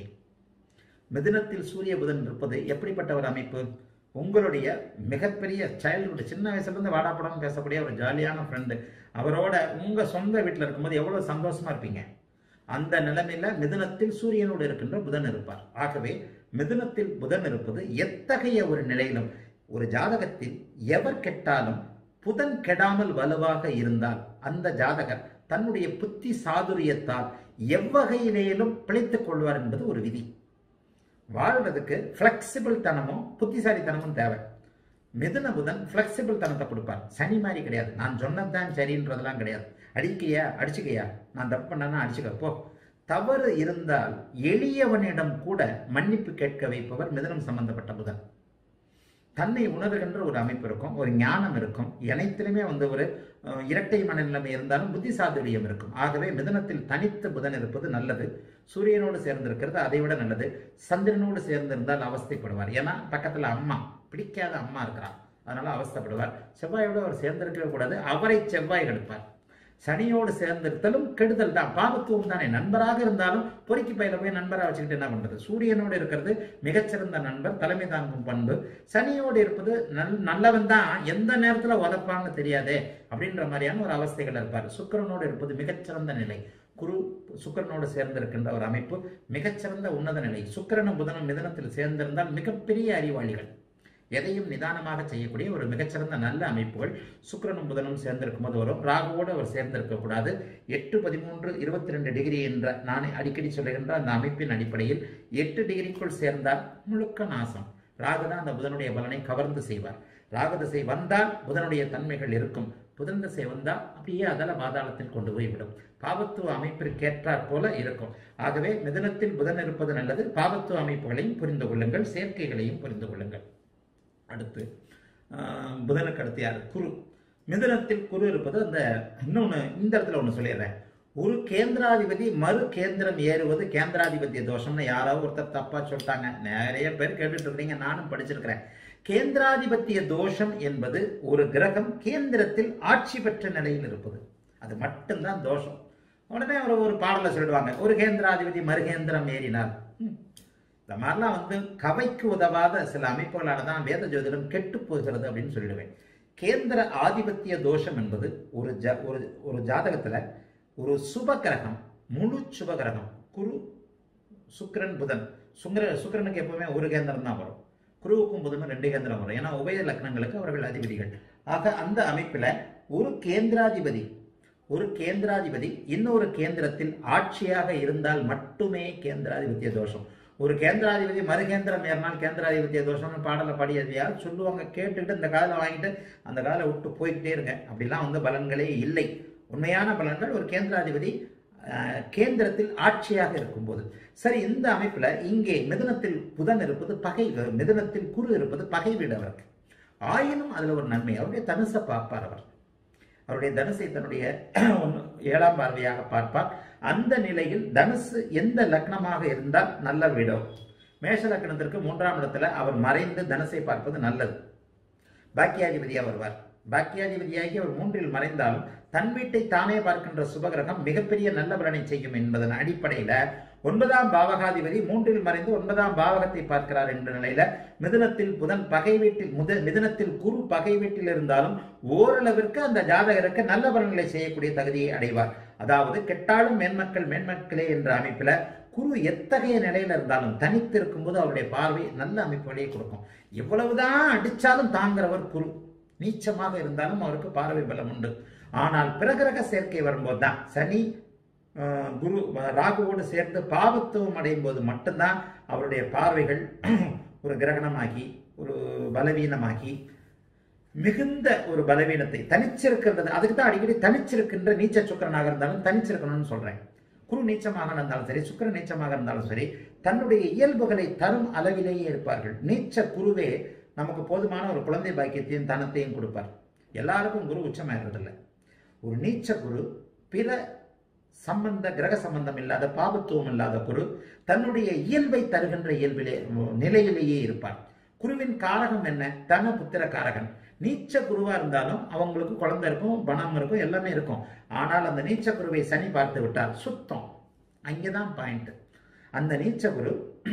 மிதுனத்தில் சூரிய புதன் இருப்பது எப்படிப்பட்ட ஒரு அமைப்பு உங்களுடைய மிகப்பெரிய சைல்டுஹுட் சின்ன வயசுல இருந்து வாடாப்படம் பேசக்கூடிய ஒரு ஜாலியான ஃப்ரெண்டு அவரோட உங்க சொந்த வீட்டில் இருக்கும்போது எவ்வளவு சந்தோஷமா இருப்பீங்க அந்த நிலைமையில மிதுனத்தில் சூரியனோடு இருக்கின்ற புதன் இருப்பார் ஆகவே மிதுனத்தில் புதன் இருப்பது எத்தகைய ஒரு நிலையிலும் ஒரு ஜாதகத்தில் எவர் கெட்டாலும் புதன் கெடாமல் வலுவாக இருந்தால் அந்த ஜாதகர் தன்னுடைய புத்தி சாதுரியத்தால் எவ்வகையிலேயும் பிழைத்துக் கொள்வார் என்பது ஒரு விதி வாழ்றதுக்கு ஃப்ளெக்சிபிள் தனமும் புத்திசாலித்தனமும் தேவை மிதுன புதன் ஃப்ளெக்சிபிள் தனத்தை கொடுப்பார் சனி மாதிரி கிடையாது நான் சொன்னதுதான் சரின்றதெல்லாம் கிடையாது அடிக்கையா அடிச்சுக்கையா நான் தப்பு பண்ணனா அடிச்சுக்க போ தவறு இருந்தால் எளியவனிடம் கூட மன்னிப்பு கேட்க வைப்பவர் மிதுனம் சம்பந்தப்பட்ட புதன் தன்னை உணர்கின்ற ஒரு அமைப்பு இருக்கும் ஒரு ஞானம் இருக்கும் அனைத்திலுமே வந்து ஒரு அஹ், இரட்டை மனநிலைமை இருந்தாலும் புத்தி சாதுரியம் இருக்கும் ஆகவே மிதனத்தில் தனித்து புதன் இருப்பது நல்லது சூரியனோடு சேர்ந்திருக்கிறது அதை விட நல்லது சந்திரனோடு சேர்ந்திருந்தால் அவஸ்தைப்படுவார் ஏன்னா பக்கத்துல அம்மா பிடிக்காத அம்மா இருக்கிறார் அதனால அவஸ்தைப்படுவார் செவ்வாயோடு அவர் சேர்ந்திருக்கவே கூடாது அவரை செவ்வாய் கெடுப்பார் சனியோடு சேர்ந்திருத்தலும் கெடுதல் தான் பாவத்துவம் தானே நண்பராக இருந்தாலும் பொறுக்கி பயில போய் நண்பராக வச்சுக்கிட்டு என்ன பண்றது சூரியனோடு இருக்கிறது மிகச்சிறந்த நண்பர் தலைமை தாங்கும் பண்பு சனியோடு இருப்பது நல் நல்லவன் தான் எந்த நேரத்துல உதப்பான்னு தெரியாதே அப்படின்ற மாதிரியான ஒரு அவஸ்தைகள் இருப்பார் சுக்கிரனோடு இருப்பது மிகச்சிறந்த நிலை குரு சுக்கிரனோடு சேர்ந்திருக்கின்ற ஒரு அமைப்பு மிகச்சிறந்த உன்னத நிலை சுக்கிரனும் புதனும் மிதனத்தில் சேர்ந்திருந்தால் மிகப்பெரிய அறிவாளிகள் எதையும் நிதானமாக செய்யக்கூடிய ஒரு மிகச்சிறந்த நல்ல அமைப்புகள் சுக்கிரனும் புதனும் சேர்ந்திருக்கும் போது வரும் ராகுவோடு அவர் சேர்ந்திருக்க கூடாது எட்டு பதிமூன்று இருபத்தி ரெண்டு டிகிரி என்ற நான் அடிக்கடி சொல்லுகின்ற அந்த அமைப்பின் அடிப்படையில் எட்டு டிகிரிக்குள் சேர்ந்தால் முழுக்க நாசம் ராகு தான் அந்த புதனுடைய பலனை கவர்ந்து செய்வார் ராகு திசை வந்தால் புதனுடைய தன்மைகள் இருக்கும் புதன் திசை வந்தால் அப்படியே அதல பாதாளத்தில் கொண்டு போய் விடும் பாவத்துவ அமைப்பிற்கேற்றாற் போல இருக்கும் ஆகவே மிதனத்தில் புதன் இருப்பது நல்லது பாவத்துவ அமைப்புகளையும் புரிந்து கொள்ளுங்கள் சேர்க்கைகளையும் புரிந்து கொள்ளுங்கள் அடுத்து ஆஹ், புதனுக்கு அடுத்து யார் குரு மிதுனத்தில் குரு இருப்பது அந்த இன்னொன்று இந்த இடத்துல ஒன்று சொல்லிடுறேன் ஒரு கேந்திராதிபதி மறு கேந்திரம் ஏறுவது கேந்திராதிபத்திய தோஷம்னு யாரோ ஒருத்தர் தப்பா சொல்லிட்டாங்க நிறைய பேர் கேட்டுட்டு இருக்கீங்க நானும் படிச்சிருக்கிறேன் கேந்திராதிபத்திய தோஷம் என்பது ஒரு கிரகம் கேந்திரத்தில் ஆட்சி பெற்ற நிலையில் இருப்பது அது மட்டும்தான் தோஷம் உடனே ஒரு ஒரு பாடலை சொல்லிடுவாங்க ஒரு கேந்திராதிபதி மருகேந்திரம் ஏறினார் ம். இந்த மாதிரிலாம் வந்து கவைக்கு உதவாத சில அமைப்புகளால தான் வேத ஜோதிடம் கெட்டு போகிறது அப்படின்னு சொல்லிடுவேன் கேந்திர ஆதிபத்திய தோஷம் என்பது ஒரு ஜ ஒரு ஒரு ஜாதகத்துல ஒரு சுப கிரகம் முழு சுப கிரகம் குரு சுக்கிரன் புதன் சுக்கிர சுக்கிரனுக்கு எப்பவுமே ஒரு கேந்திரம் தான் வரும் குருவுக்கும் புதனும் ரெண்டு கேந்திரம் வரும் ஏன்னா உபய லக்னங்களுக்கு அவர்கள் அதிபதிகள் ஆக அந்த அமைப்புல ஒரு கேந்திராதிபதி ஒரு கேந்திராதிபதி இன்னொரு கேந்திரத்தில் ஆட்சியாக இருந்தால் மட்டுமே கேந்திராதிபத்திய தோஷம் ஒரு கேந்திராதிபதி மறுகேந்திரம் ஏறினால் கேந்திராதிபத்திய தோஷம்னு பாடலை பாடியது யார் சொல்லுவாங்க கேட்டுக்கிட்டு இந்த காதில் வாங்கிட்டு அந்த காதில் விட்டு போய்கிட்டே இருங்க அப்படிலாம் வந்து பலன்களே இல்லை உண்மையான பலன்கள் ஒரு கேந்திராதிபதி அஹ், கேந்திரத்தில் ஆட்சியாக இருக்கும்போது சரி இந்த அமைப்புல இங்கே மிதுனத்தில் புதன் இருப்பது பகை மிதுனத்தில் குரு இருப்பது பகை வீடு அவருக்கு ஆயினும் அதுல ஒரு நன்மை அவருடைய தனுசை பார்ப்பார் அவர் அவருடைய தனுசை தன்னுடைய ஒண்ணு ஏழாம் பார்வையாக பார்ப்பார் அந்த நிலையில் தனுசு எந்த லக்னமாக இருந்தால் நல்ல வீடோ மேஷ லக்னத்திற்கு மூன்றாம் இடத்துல அவர் மறைந்து தனுசை பார்ப்பது நல்லது பாக்கியாதிபதியாக வருவார் பாக்கியாதிபதியாகி அவர் மூன்றில் மறைந்தாலும் தன் வீட்டை தானே பார்க்கின்ற சுபகிரகம் மிகப்பெரிய நல்ல பலனை செய்யும் என்பதன் அடிப்படையில ஒன்பதாம் பாவகாதிபதி மூன்றில் மறைந்து ஒன்பதாம் பாவகத்தை பார்க்கிறார் என்ற நிலையில மிதுனத்தில் புதன் பகை வீட்டில் முத மிதுனத்தில் குரு பகை வீட்டில் இருந்தாலும் ஓரளவிற்கு அந்த ஜாதகருக்கு நல்ல பலன்களை செய்யக்கூடிய தகுதியை அடைவார் அதாவது கெட்டாலும் மேன்மக்கள் மேன்மக்களே என்ற அமைப்பில குரு எத்தகைய நிலையில இருந்தாலும் தனித்து இருக்கும்போது அவருடைய பார்வை நல்ல அமைப்புகளையே கொடுக்கும் எவ்வளவுதான் அடிச்சாலும் தாங்கிறவர் குரு நீச்சமாக இருந்தாலும் அவருக்கு பார்வை பலம் உண்டு ஆனால் பிறகிரக சேர்க்கை வரும்போது தான் சனி அஹ், குரு அஹ், ராகுவோடு சேர்ந்து பாவத்துவம் அடையும் போது மட்டும்தான் அவருடைய பார்வைகள் ஒரு கிரகணமாகி ஒரு பலவீனமாகி மிகுந்த ஒரு பலவீனத்தை தனிச்சிருக்கிறது அதுக்கு தான் அடிக்கடி தனிச்சிருக்கின்ற நீச்ச சுக்கரனாக இருந்தாலும் தனிச்சிருக்கணும்னு சொல்றேன் குரு நீச்சமாக இருந்தாலும் சரி சுக்கிரன் நீச்சமாக இருந்தாலும் சரி தன்னுடைய இயல்புகளை தரும் அளவிலேயே இருப்பார்கள் நீச்ச குருவே நமக்கு போதுமான ஒரு குழந்தை பாக்கியத்தையும் தனத்தையும் கொடுப்பார் எல்லாருக்கும் குரு உச்சமாகிறதில்லை ஒரு நீச்ச குரு பிற சம்பந்த கிரக சம்பந்தம் இல்லாத பாபத்துவம் இல்லாத குரு தன்னுடைய இயல்பை தருகின்ற இயல்பிலே நிலையிலேயே இருப்பார் குருவின் காரகம் என்ன தன புத்திர காரகன் நீச்ச குருவா இருந்தாலும் அவங்களுக்கு குழந்தை இருக்கும் பணம் இருக்கும் எல்லாமே இருக்கும் ஆனால் அந்த நீச்ச குருவை சனி பார்த்து விட்டார் சுத்தம் அங்கேதான் பாயிண்ட் அந்த நீச்ச குரு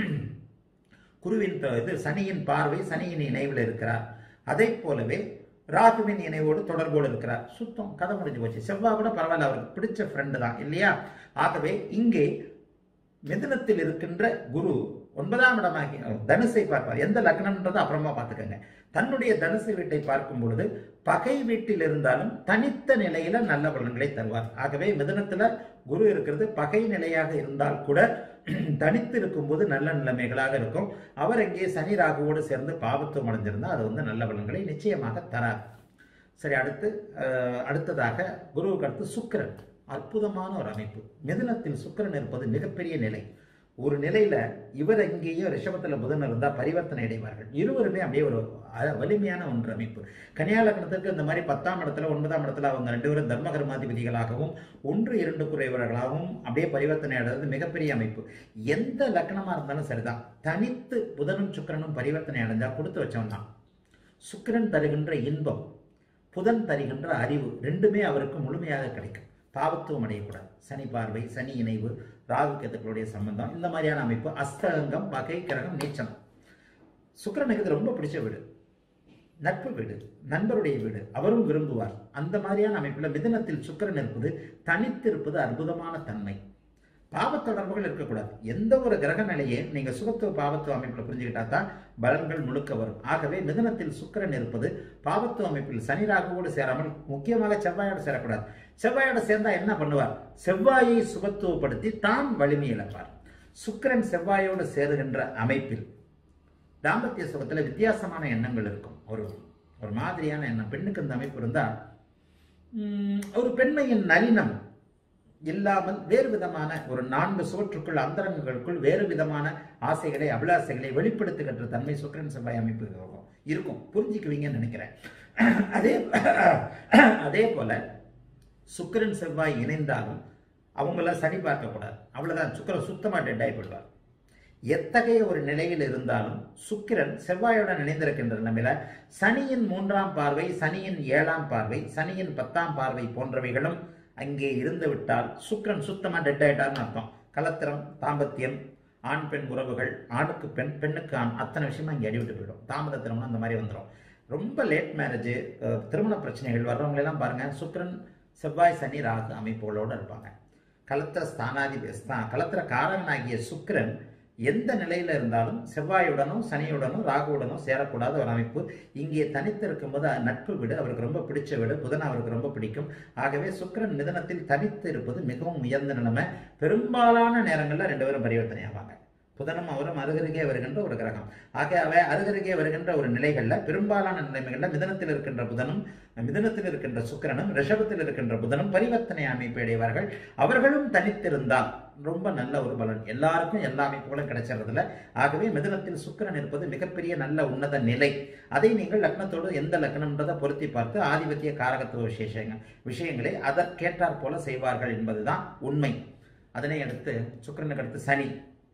குருவின் ப- இது சனியின் பார்வை சனியின் இணைவில் இருக்கிறார் அதே போலவே ராகுவின் இணைவோடு தொடர்போடு இருக்கிறார் சுத்தம் கதை முடிஞ்சு போச்சு செவ்வாய் கூட பரவாயில்ல அவருக்கு பிடிச்ச ஃப்ரெண்டு தான் இல்லையா ஆகவே இங்கே மிதுனத்தில் இருக்கின்ற குரு ஒன்பதாம் இடமாகி தனுசை பார்ப்பார் எந்த லக்னம்ன்றதை அப்புறமா பார்த்துக்கங்க தன்னுடைய தனுசு வீட்டை பார்க்கும் பொழுது பகை வீட்டில் இருந்தாலும் தனித்த நிலையில நல்ல பலன்களை தருவார் ஆகவே மிதுனத்துல குரு இருக்கிறது பகை நிலையாக இருந்தால் கூட தனித்து இருக்கும்போது நல்ல நிலைமைகளாக இருக்கும் அவர் இங்கே சனி ராகுவோடு சேர்ந்து பாவத்துவம் அடைஞ்சிருந்தா அது வந்து நல்ல பலன்களை நிச்சயமாக தரார் சரி அடுத்து அஹ், அடுத்ததாக குருவுக்கு அடுத்து சுக்கிரன் அற்புதமான ஒரு அமைப்பு மிதுனத்தில் சுக்கிரன் இருப்பது மிகப்பெரிய நிலை ஒரு நிலையில இவர் எங்கேயோ ரிஷபத்துல புதன் இருந்தா பரிவர்த்தனை அடைவார்கள் இருவருமே அப்படியே ஒரு அ- வலிமையான ஒன்று அமைப்பு கன்னியா லக்னத்திற்கு இந்த மாதிரி பத்தாம் இடத்துல ஒன்பதாம் இடத்துல அவங்க ரெண்டு பேரும் தர்மகர்மாதிபதிகளாகவும் ஒன்று இரண்டு குறைவர்களாகவும் அப்படியே பரிவர்த்தனை அடைவது மிகப்பெரிய அமைப்பு எந்த லக்னமா இருந்தாலும் சரிதான் தனித்து புதனும் சுக்கிரனும் பரிவர்த்தனை அடைஞ்சா கொடுத்து வச்சவன் தான் சுக்கிரன் தருகின்ற இன்பம் புதன் தருகின்ற அறிவு ரெண்டுமே அவருக்கு முழுமையாக கிடைக்கும் பாவத்துவம் அடையக்கூடாது சனி பார்வை சனி இணைவு ராகு கேத்துக்களுடைய சம்பந்தம் இந்த மாதிரியான அமைப்பு அஸ்தங்கம் பகை கிரகம் நீச்சம் சுக்கிரனுக்கு இது ரொம்ப பிடிச்ச வீடு நட்பு வீடு நண்பருடைய வீடு அவரும் விரும்புவார் அந்த மாதிரியான அமைப்புல மிதுனத்தில் சுக்கிரன் இருப்பது தனித்து இருப்பது அற்புதமான தன்மை பாவத் தொடர்புகள் இருக்கக்கூடாது எந்த ஒரு கிரக நிலையே நீங்க சுகத்துவ பாவத்துவ அமைப்புல புரிஞ்சுக்கிட்டா தான் பலன்கள் முழுக்க வரும் ஆகவே மிதுனத்தில் சுக்கிரன் இருப்பது பாவத்துவ அமைப்பில் சனி ராகுவோடு சேராமல் முக்கியமாக செவ்வாயோடு சேரக்கூடாது செவ்வாயோடு சேர்ந்தா என்ன பண்ணுவார் செவ்வாயை சுகத்துவப்படுத்தி தான் வலிமை இழப்பார் சுக்கிரன் செவ்வாயோடு சேருகின்ற அமைப்பில் தாம்பத்திய சுகத்துல வித்தியாசமான எண்ணங்கள் இருக்கும் ஒரு ஒரு மாதிரியான எண்ணம் பெண்ணுக்கு இந்த அமைப்பு இருந்தா உம், ஒரு பெண்மையின் நளினம் இல்லாமல் வேறு விதமான ஒரு நான்கு சுவற்றுக்குள் அந்தரங்களுக்குள் வேறு விதமான ஆசைகளை அபிலாசைகளை வெளிப்படுத்துகின்ற தன்மை சுக்கிரன் செவ்வாய் அமைப்பு இருக்கும் இருக்கும் புரிஞ்சுக்குவீங்கன்னு நினைக்கிறேன் அதே அதே போல சுக்கிரன் செவ்வாய் இணைந்தாலும் அவங்கள சனி பார்க்கக்கூடாது அவ்வளவுதான் சுக்கிரன் சுத்தமா டெட் ஆகி போயிடுவார் எத்தகைய ஒரு நிலையில் இருந்தாலும் சுக்கிரன் செவ்வாயுடன் இணைந்திருக்கின்ற நிலைமையில சனியின் மூன்றாம் பார்வை சனியின் ஏழாம் பார்வை சனியின் பத்தாம் பார்வை போன்றவைகளும் அங்கே இருந்து விட்டால் சுக்கிரன் சுத்தமா டெட் ஆயிட்டார்னு அர்த்தம் கலத்திரம் தாம்பத்தியம் ஆண் பெண் உறவுகள் ஆணுக்கு பெண் பெண்ணுக்கு ஆண் அத்தனை விஷயமா இங்கே அடிவிட்டு போயிடும் தாமத திருமணம் அந்த மாதிரி வந்துடும் ரொம்ப லேட் மேரேஜ் திருமண பிரச்சனைகள் வர்றவங்க எல்லாம் பாருங்க சுக்கிரன் செவ்வாய் சனி ராகு அமைப்புகளோடு இருப்பாங்க கலத்திர ஸ்தானாதிபதி ஸ்தா- கலத்திர காரகனாகிய சுக்கிரன் எந்த நிலையில இருந்தாலும் செவ்வாயுடனும் சனியுடனும் ராகுவுடனும் சேரக்கூடாத ஒரு அமைப்பு இங்கே தனித்து இருக்கும்போது அது நட்பு வீடு அவருக்கு ரொம்ப பிடிச்ச வீடு புதன் அவருக்கு ரொம்ப பிடிக்கும் ஆகவே சுக்கிரன் மிதனத்தில் தனித்து இருப்பது மிகவும் உயர்ந்த நிலைமை பெரும்பாலான நேரங்களில் ரெண்டு பேரும் பரிவர்த்தனை ஆவாங்க புதனும் அவரும் அருகருகே வருகின்ற ஒரு கிரகம் ஆகவே அருகருகே வருகின்ற ஒரு நிலைகள்ல பெரும்பாலான நிலைமைகள்ல மிதனத்தில் இருக்கின்ற புதனும் மிதனத்தில் இருக்கின்ற சுக்கிரனும் ரிஷபத்தில் இருக்கின்ற புதனும் பரிவர்த்தனை அமைப்பை அடைவார்கள் அவர்களும் தனித்திருந்தால் ரொம்ப நல்ல ஒரு பலன் எல்லாருக்கும் எல்லா அமைப்புகளும் கிடைச்சிறதுல ஆகவே மிதனத்தில் சுக்கிரன் இருப்பது மிகப்பெரிய நல்ல உன்னத நிலை அதை நீங்கள் லக்னத்தோடு எந்த லக்னம்ன்றதை பொருத்தி பார்த்து ஆதிபத்திய காரகத்துவ விசேஷங்கள் விஷயங்களை அதற்கேற்றாற் போல செய்வார்கள் என்பதுதான் உண்மை அதனை அடுத்து சுக்கிரனுக்கு அடுத்து சனி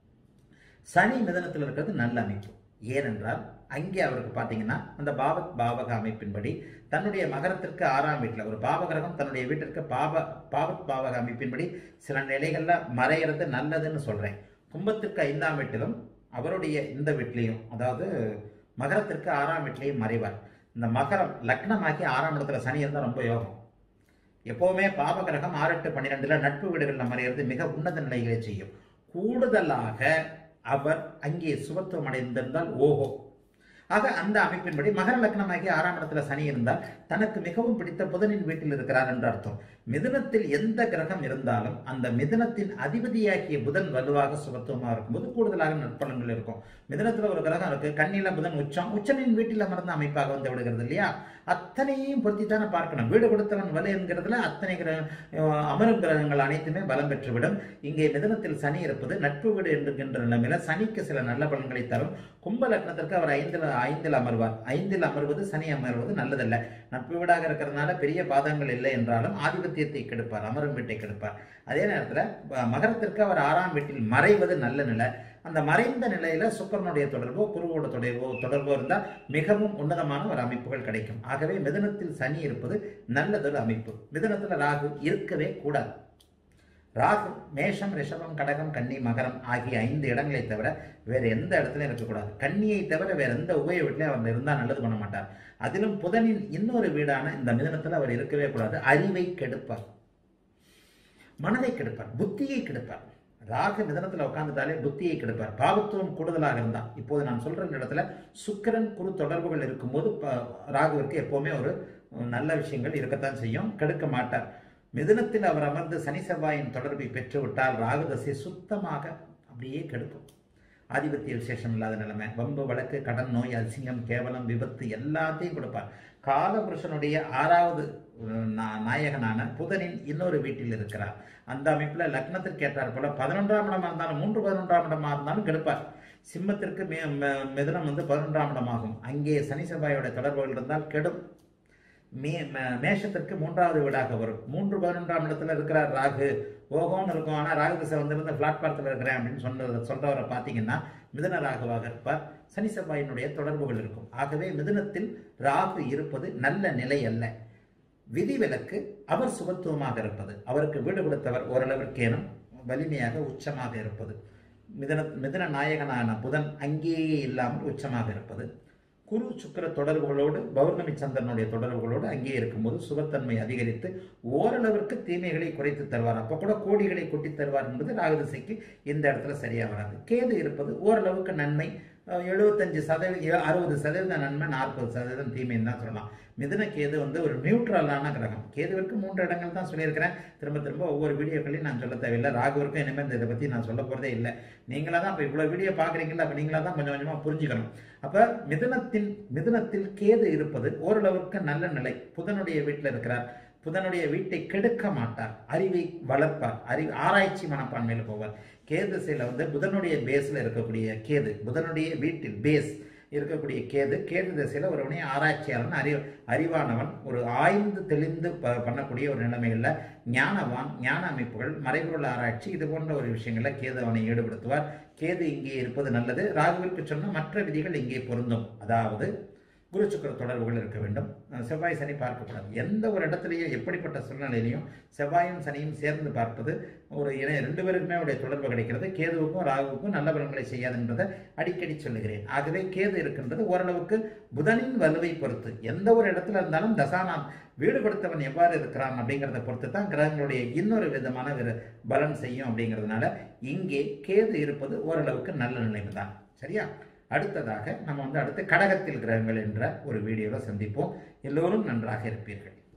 சனி மிதனத்தில் இருக்கிறது நல்ல அமைப்பு ஏனென்றால் அங்கே அவருக்கு பார்த்தீங்கன்னா அந்த பாவத் பாவக அமைப்பின்படி தன்னுடைய மகரத்திற்கு ஆறாம் வீட்டில் ஒரு பாவகிரகம் தன்னுடைய வீட்டிற்கு பாவ பாவத் பாவக அமைப்பின்படி சில நிலைகள்ல மறையிறது நல்லதுன்னு சொல்றேன் கும்பத்திற்கு ஐந்தாம் வீட்டிலும் அவருடைய இந்த வீட்லேயும் அதாவது மகரத்திற்கு ஆறாம் வீட்லேயும் மறைவார் இந்த மகரம் லக்னமாக்கி ஆறாம் இடத்துல சனி இருந்தால் ரொம்ப யோகம் எப்பவுமே பாவகிரகம் ஆறு எட்டு பன்னிரெண்டுல நட்பு வீடுகளில் மறையிறது மிக உன்னத நிலைகளை செய்யும் கூடுதலாக அவர் அங்கே சுபத்துவம் அடைந்திருந்தால் ஓஹோ ஆக அந்த அமைப்பின்படி மகர லக்னமாகி ஆறாம் இடத்துல சனி இருந்தால் தனக்கு மிகவும் பிடித்த புதனின் வீட்டில் இருக்கிறார் என்று அர்த்தம் மிதுனத்தில் எந்த கிரகம் இருந்தாலும் அந்த மிதுனத்தின் அதிபதியாகிய புதன் வலுவாக சுபத்துவமாக இருக்கும்போது கூடுதலாக நற்பலன்கள் இருக்கும் மிதுனத்தில் ஒரு கிரகம் இருக்கு கண்ணில புதன் உச்சம் உச்சனின் வீட்டில் அமர்ந்த அமைப்பாக வந்து விடுகிறது இல்லையா அத்தனையும் பொருத்தித்தானே பார்க்கணும் வீடு கொடுத்தவன் வலு என்கிறதுல அத்தனை கிரக அஹ் அமரும் கிரகங்கள் அனைத்துமே பலம் பெற்றுவிடும் இங்கே மிதனத்தில் சனி இருப்பது நட்பு வீடு என்கின்ற நிலைமையில சனிக்கு சில நல்ல பலன்களை தரும் கும்ப லக்னத்திற்கு அவர் ஐந்தில் ஐந்தில் அமர்வார் ஐந்தில் அமர்வது சனி அமர்வது நல்லதல்ல நட்பு வீடாக இருக்கிறதுனால பெரிய பாதங்கள் இல்லை என்றாலும் ஆதிபத்தியத்தை கெடுப்பார் அமரும் வீட்டை கெடுப்பார் அதே நேரத்தில் மகரத்திற்கு அவர் ஆறாம் வீட்டில் மறைவது நல்ல நிலை அந்த மறைந்த நிலையில சுக்கரனுடைய தொடர்போ குருவோட தொடர்போ தொடர்போ இருந்தால் மிகவும் உன்னதமான ஒரு அமைப்புகள் கிடைக்கும் ஆகவே மிதனத்தில் சனி இருப்பது நல்லதொரு அமைப்பு மிதனத்தில் ராகு இருக்கவே கூடாது ராகு மேஷம் ரிஷபம் கடகம் கன்னி மகரம் ஆகிய ஐந்து இடங்களை தவிர வேற எந்த இடத்துலையும் இருக்கக்கூடாது கன்னியை தவிர வேற எந்த உபய வீட்டிலையும் அவர் இருந்தால் நல்லது பண்ண மாட்டார் அதிலும் புதனின் இன்னொரு வீடான இந்த மிதனத்தில் அவர் இருக்கவே கூடாது அறிவை கெடுப்பார் மனதை கெடுப்பார் புத்தியை கெடுப்பார் ராகு மிதனத்தில் உட்காந்துட்டாலே புத்தியை கெடுப்பார் பாவத்துவம் கூடுதலாக இருந்தால் இப்போது நான் சொல்ற இந்த இடத்துல சுக்கிரன் குரு தொடர்புகள் இருக்கும்போது ப- ராகுவிற்கு எப்பவுமே ஒரு நல்ல விஷயங்கள் இருக்கத்தான் செய்யும் கெடுக்க மாட்டார் மிதுனத்தில் அவர் அமர்ந்து சனி செவ்வாயின் தொடர்பை பெற்றுவிட்டால் ராகு தசை சுத்தமாக அப்படியே கெடுக்கும் ஆதிபத்திய விசேஷம் இல்லாத நிலைமை வம்பு வழக்கு கடன் நோய் அசிங்கம் கேவலம் விபத்து எல்லாத்தையும் கொடுப்பார் காலபுருஷனுடைய ஆறாவது அஹ், நா- நாயகனான புதனின் இன்னொரு வீட்டில் இருக்கிறார் அந்த அமைப்புல லக்னத்திற்கு ஏற்றார் போல பதினொன்றாம் இடமா இருந்தாலும் மூன்று பதினொன்றாம் இடமா இருந்தாலும் கெடுப்பார் சிம்மத்திற்கு மே ம- மிதுனம் வந்து பதினொன்றாம் இடமாகும் அங்கே சனி செவ்வாயோட தொடர்புகள் இருந்தால் கெடும் மே ம- மேஷத்திற்கு மூன்றாவது வீடாக வரும் மூன்று பதினொன்றாம் இடத்துல இருக்கிறார் ராகு ஓகோன்னு இருக்கும் ஆனால் ராகு திசை வந்திருந்து பிளாட்பாரத்தில் இருக்கிறேன் அப்படின்னு சொன்னது சொல்றவரை பார்த்தீங்கன்னா மிதுன ராகுவாக இருப்பார் சனி செவ்வாயினுடைய தொடர்புகள் இருக்கும் ஆகவே மிதுனத்தில் ராகு இருப்பது நல்ல நிலை அல்ல விதிவிலக்கு அவர் சுபத்துவமாக இருப்பது அவருக்கு வீடு கொடுத்தவர் ஓரளவிற்கேனும் வலிமையாக உச்சமாக இருப்பது மிதன மிதன நாயகனான புதன் அங்கேயே இல்லாமல் உச்சமாக இருப்பது குரு சுக்கிர தொடர்புகளோடு பௌர்ணமி சந்திரனுடைய தொடர்புகளோடு அங்கே இருக்கும்போது சுபத்தன்மை அதிகரித்து ஓரளவிற்கு தீமைகளை குறைத்து தருவார் அப்போ கூட கோடிகளை கொட்டி தருவார் என்பது ராகுதிசைக்கு இந்த இடத்துல சரியா வராது கேது இருப்பது ஓரளவுக்கு நன்மை அஹ், எழுபத்தஞ்சு சதவீதம் அறுபது சதவீதம் நன்மை நாற்பது சதவீதம் தீமைன்னு தான் சொல்லலாம் மிதுன கேது வந்து ஒரு நியூட்ரலான கிரகம் கேதுவிற்கு மூன்று இடங்கள் தான் சொல்லியிருக்கிறேன் திரும்ப திரும்ப ஒவ்வொரு வீடியோக்களையும் நான் சொல்ல தேவையில்லை ராகுவிற்கும் இனிமேல் இந்த இதை பற்றி நான் சொல்ல போகிறதே இல்லை நீங்களாக தான் இப்போ இவ்வளோ வீடியோ பார்க்குறீங்களா அப்போ நீங்களாக தான் கொஞ்சம் கொஞ்சமாக புரிஞ்சுக்கணும் அப்போ மிதுனத்தின் மிதுனத்தில் கேது இருப்பது ஓரளவுக்கு நல்ல நிலை புதனுடைய வீட்டில் இருக்கிறார் புதனுடைய வீட்டை கெடுக்க மாட்டார் அறிவை வளர்ப்பார் அறிவு ஆராய்ச்சி மனப்பான்மையில் போவார் கேது திசையில் வந்து புதனுடைய பேஸில் இருக்கக்கூடிய கேது புதனுடைய வீட்டில் பேஸ் இருக்கக்கூடிய கேது கேது திசையில் ஒருவனே ஆராய்ச்சியாளன் அறி அறிவானவன் ஒரு ஆய்ந்து தெளிந்து ப பண்ணக்கூடிய ஒரு நிலைமைகளில் ஞானவான் ஞான அமைப்புகள் மறைபொருள் ஆராய்ச்சி இது போன்ற ஒரு விஷயங்களில் கேது அவனை ஈடுபடுத்துவார் கேது இங்கே இருப்பது நல்லது ராகுவிற்கு சொன்ன மற்ற விதிகள் இங்கே பொருந்தும் அதாவது குரு சுக்கிர தொடர்புகள் இருக்க வேண்டும் அஹ் செவ்வாய் சனி பார்க்கக்கூடாது எந்த ஒரு இடத்துலையும் எப்படிப்பட்ட சூழ்நிலையிலையும் செவ்வாயும் சனியும் சேர்ந்து பார்ப்பது ஒரு இணை ரெண்டு பேருக்குமே அவருடைய தொடர்பு கிடைக்கிறது கேதுவுக்கும் ராகுவுக்கும் நல்ல பலன்களை செய்யாது என்பதை அடிக்கடி சொல்லுகிறேன் ஆகவே கேது இருக்கின்றது ஓரளவுக்கு புதனின் வலுவை பொறுத்து எந்த ஒரு இடத்துல இருந்தாலும் தசானாம் வீடு கொடுத்தவன் எவ்வாறு இருக்கிறான் அப்படிங்கிறத பொறுத்து தான் கிரகங்களுடைய இன்னொரு விதமான ஒரு பலன் செய்யும் அப்படிங்கிறதுனால இங்கே கேது இருப்பது ஓரளவுக்கு நல்ல நிலைமை தான் சரியா அடுத்ததாக நம்ம வந்து அடுத்து கடகத்தில் கிரகங்கள் என்ற ஒரு வீடியோவில் சந்திப்போம் எல்லோரும் நன்றாக இருப்பீர்கள்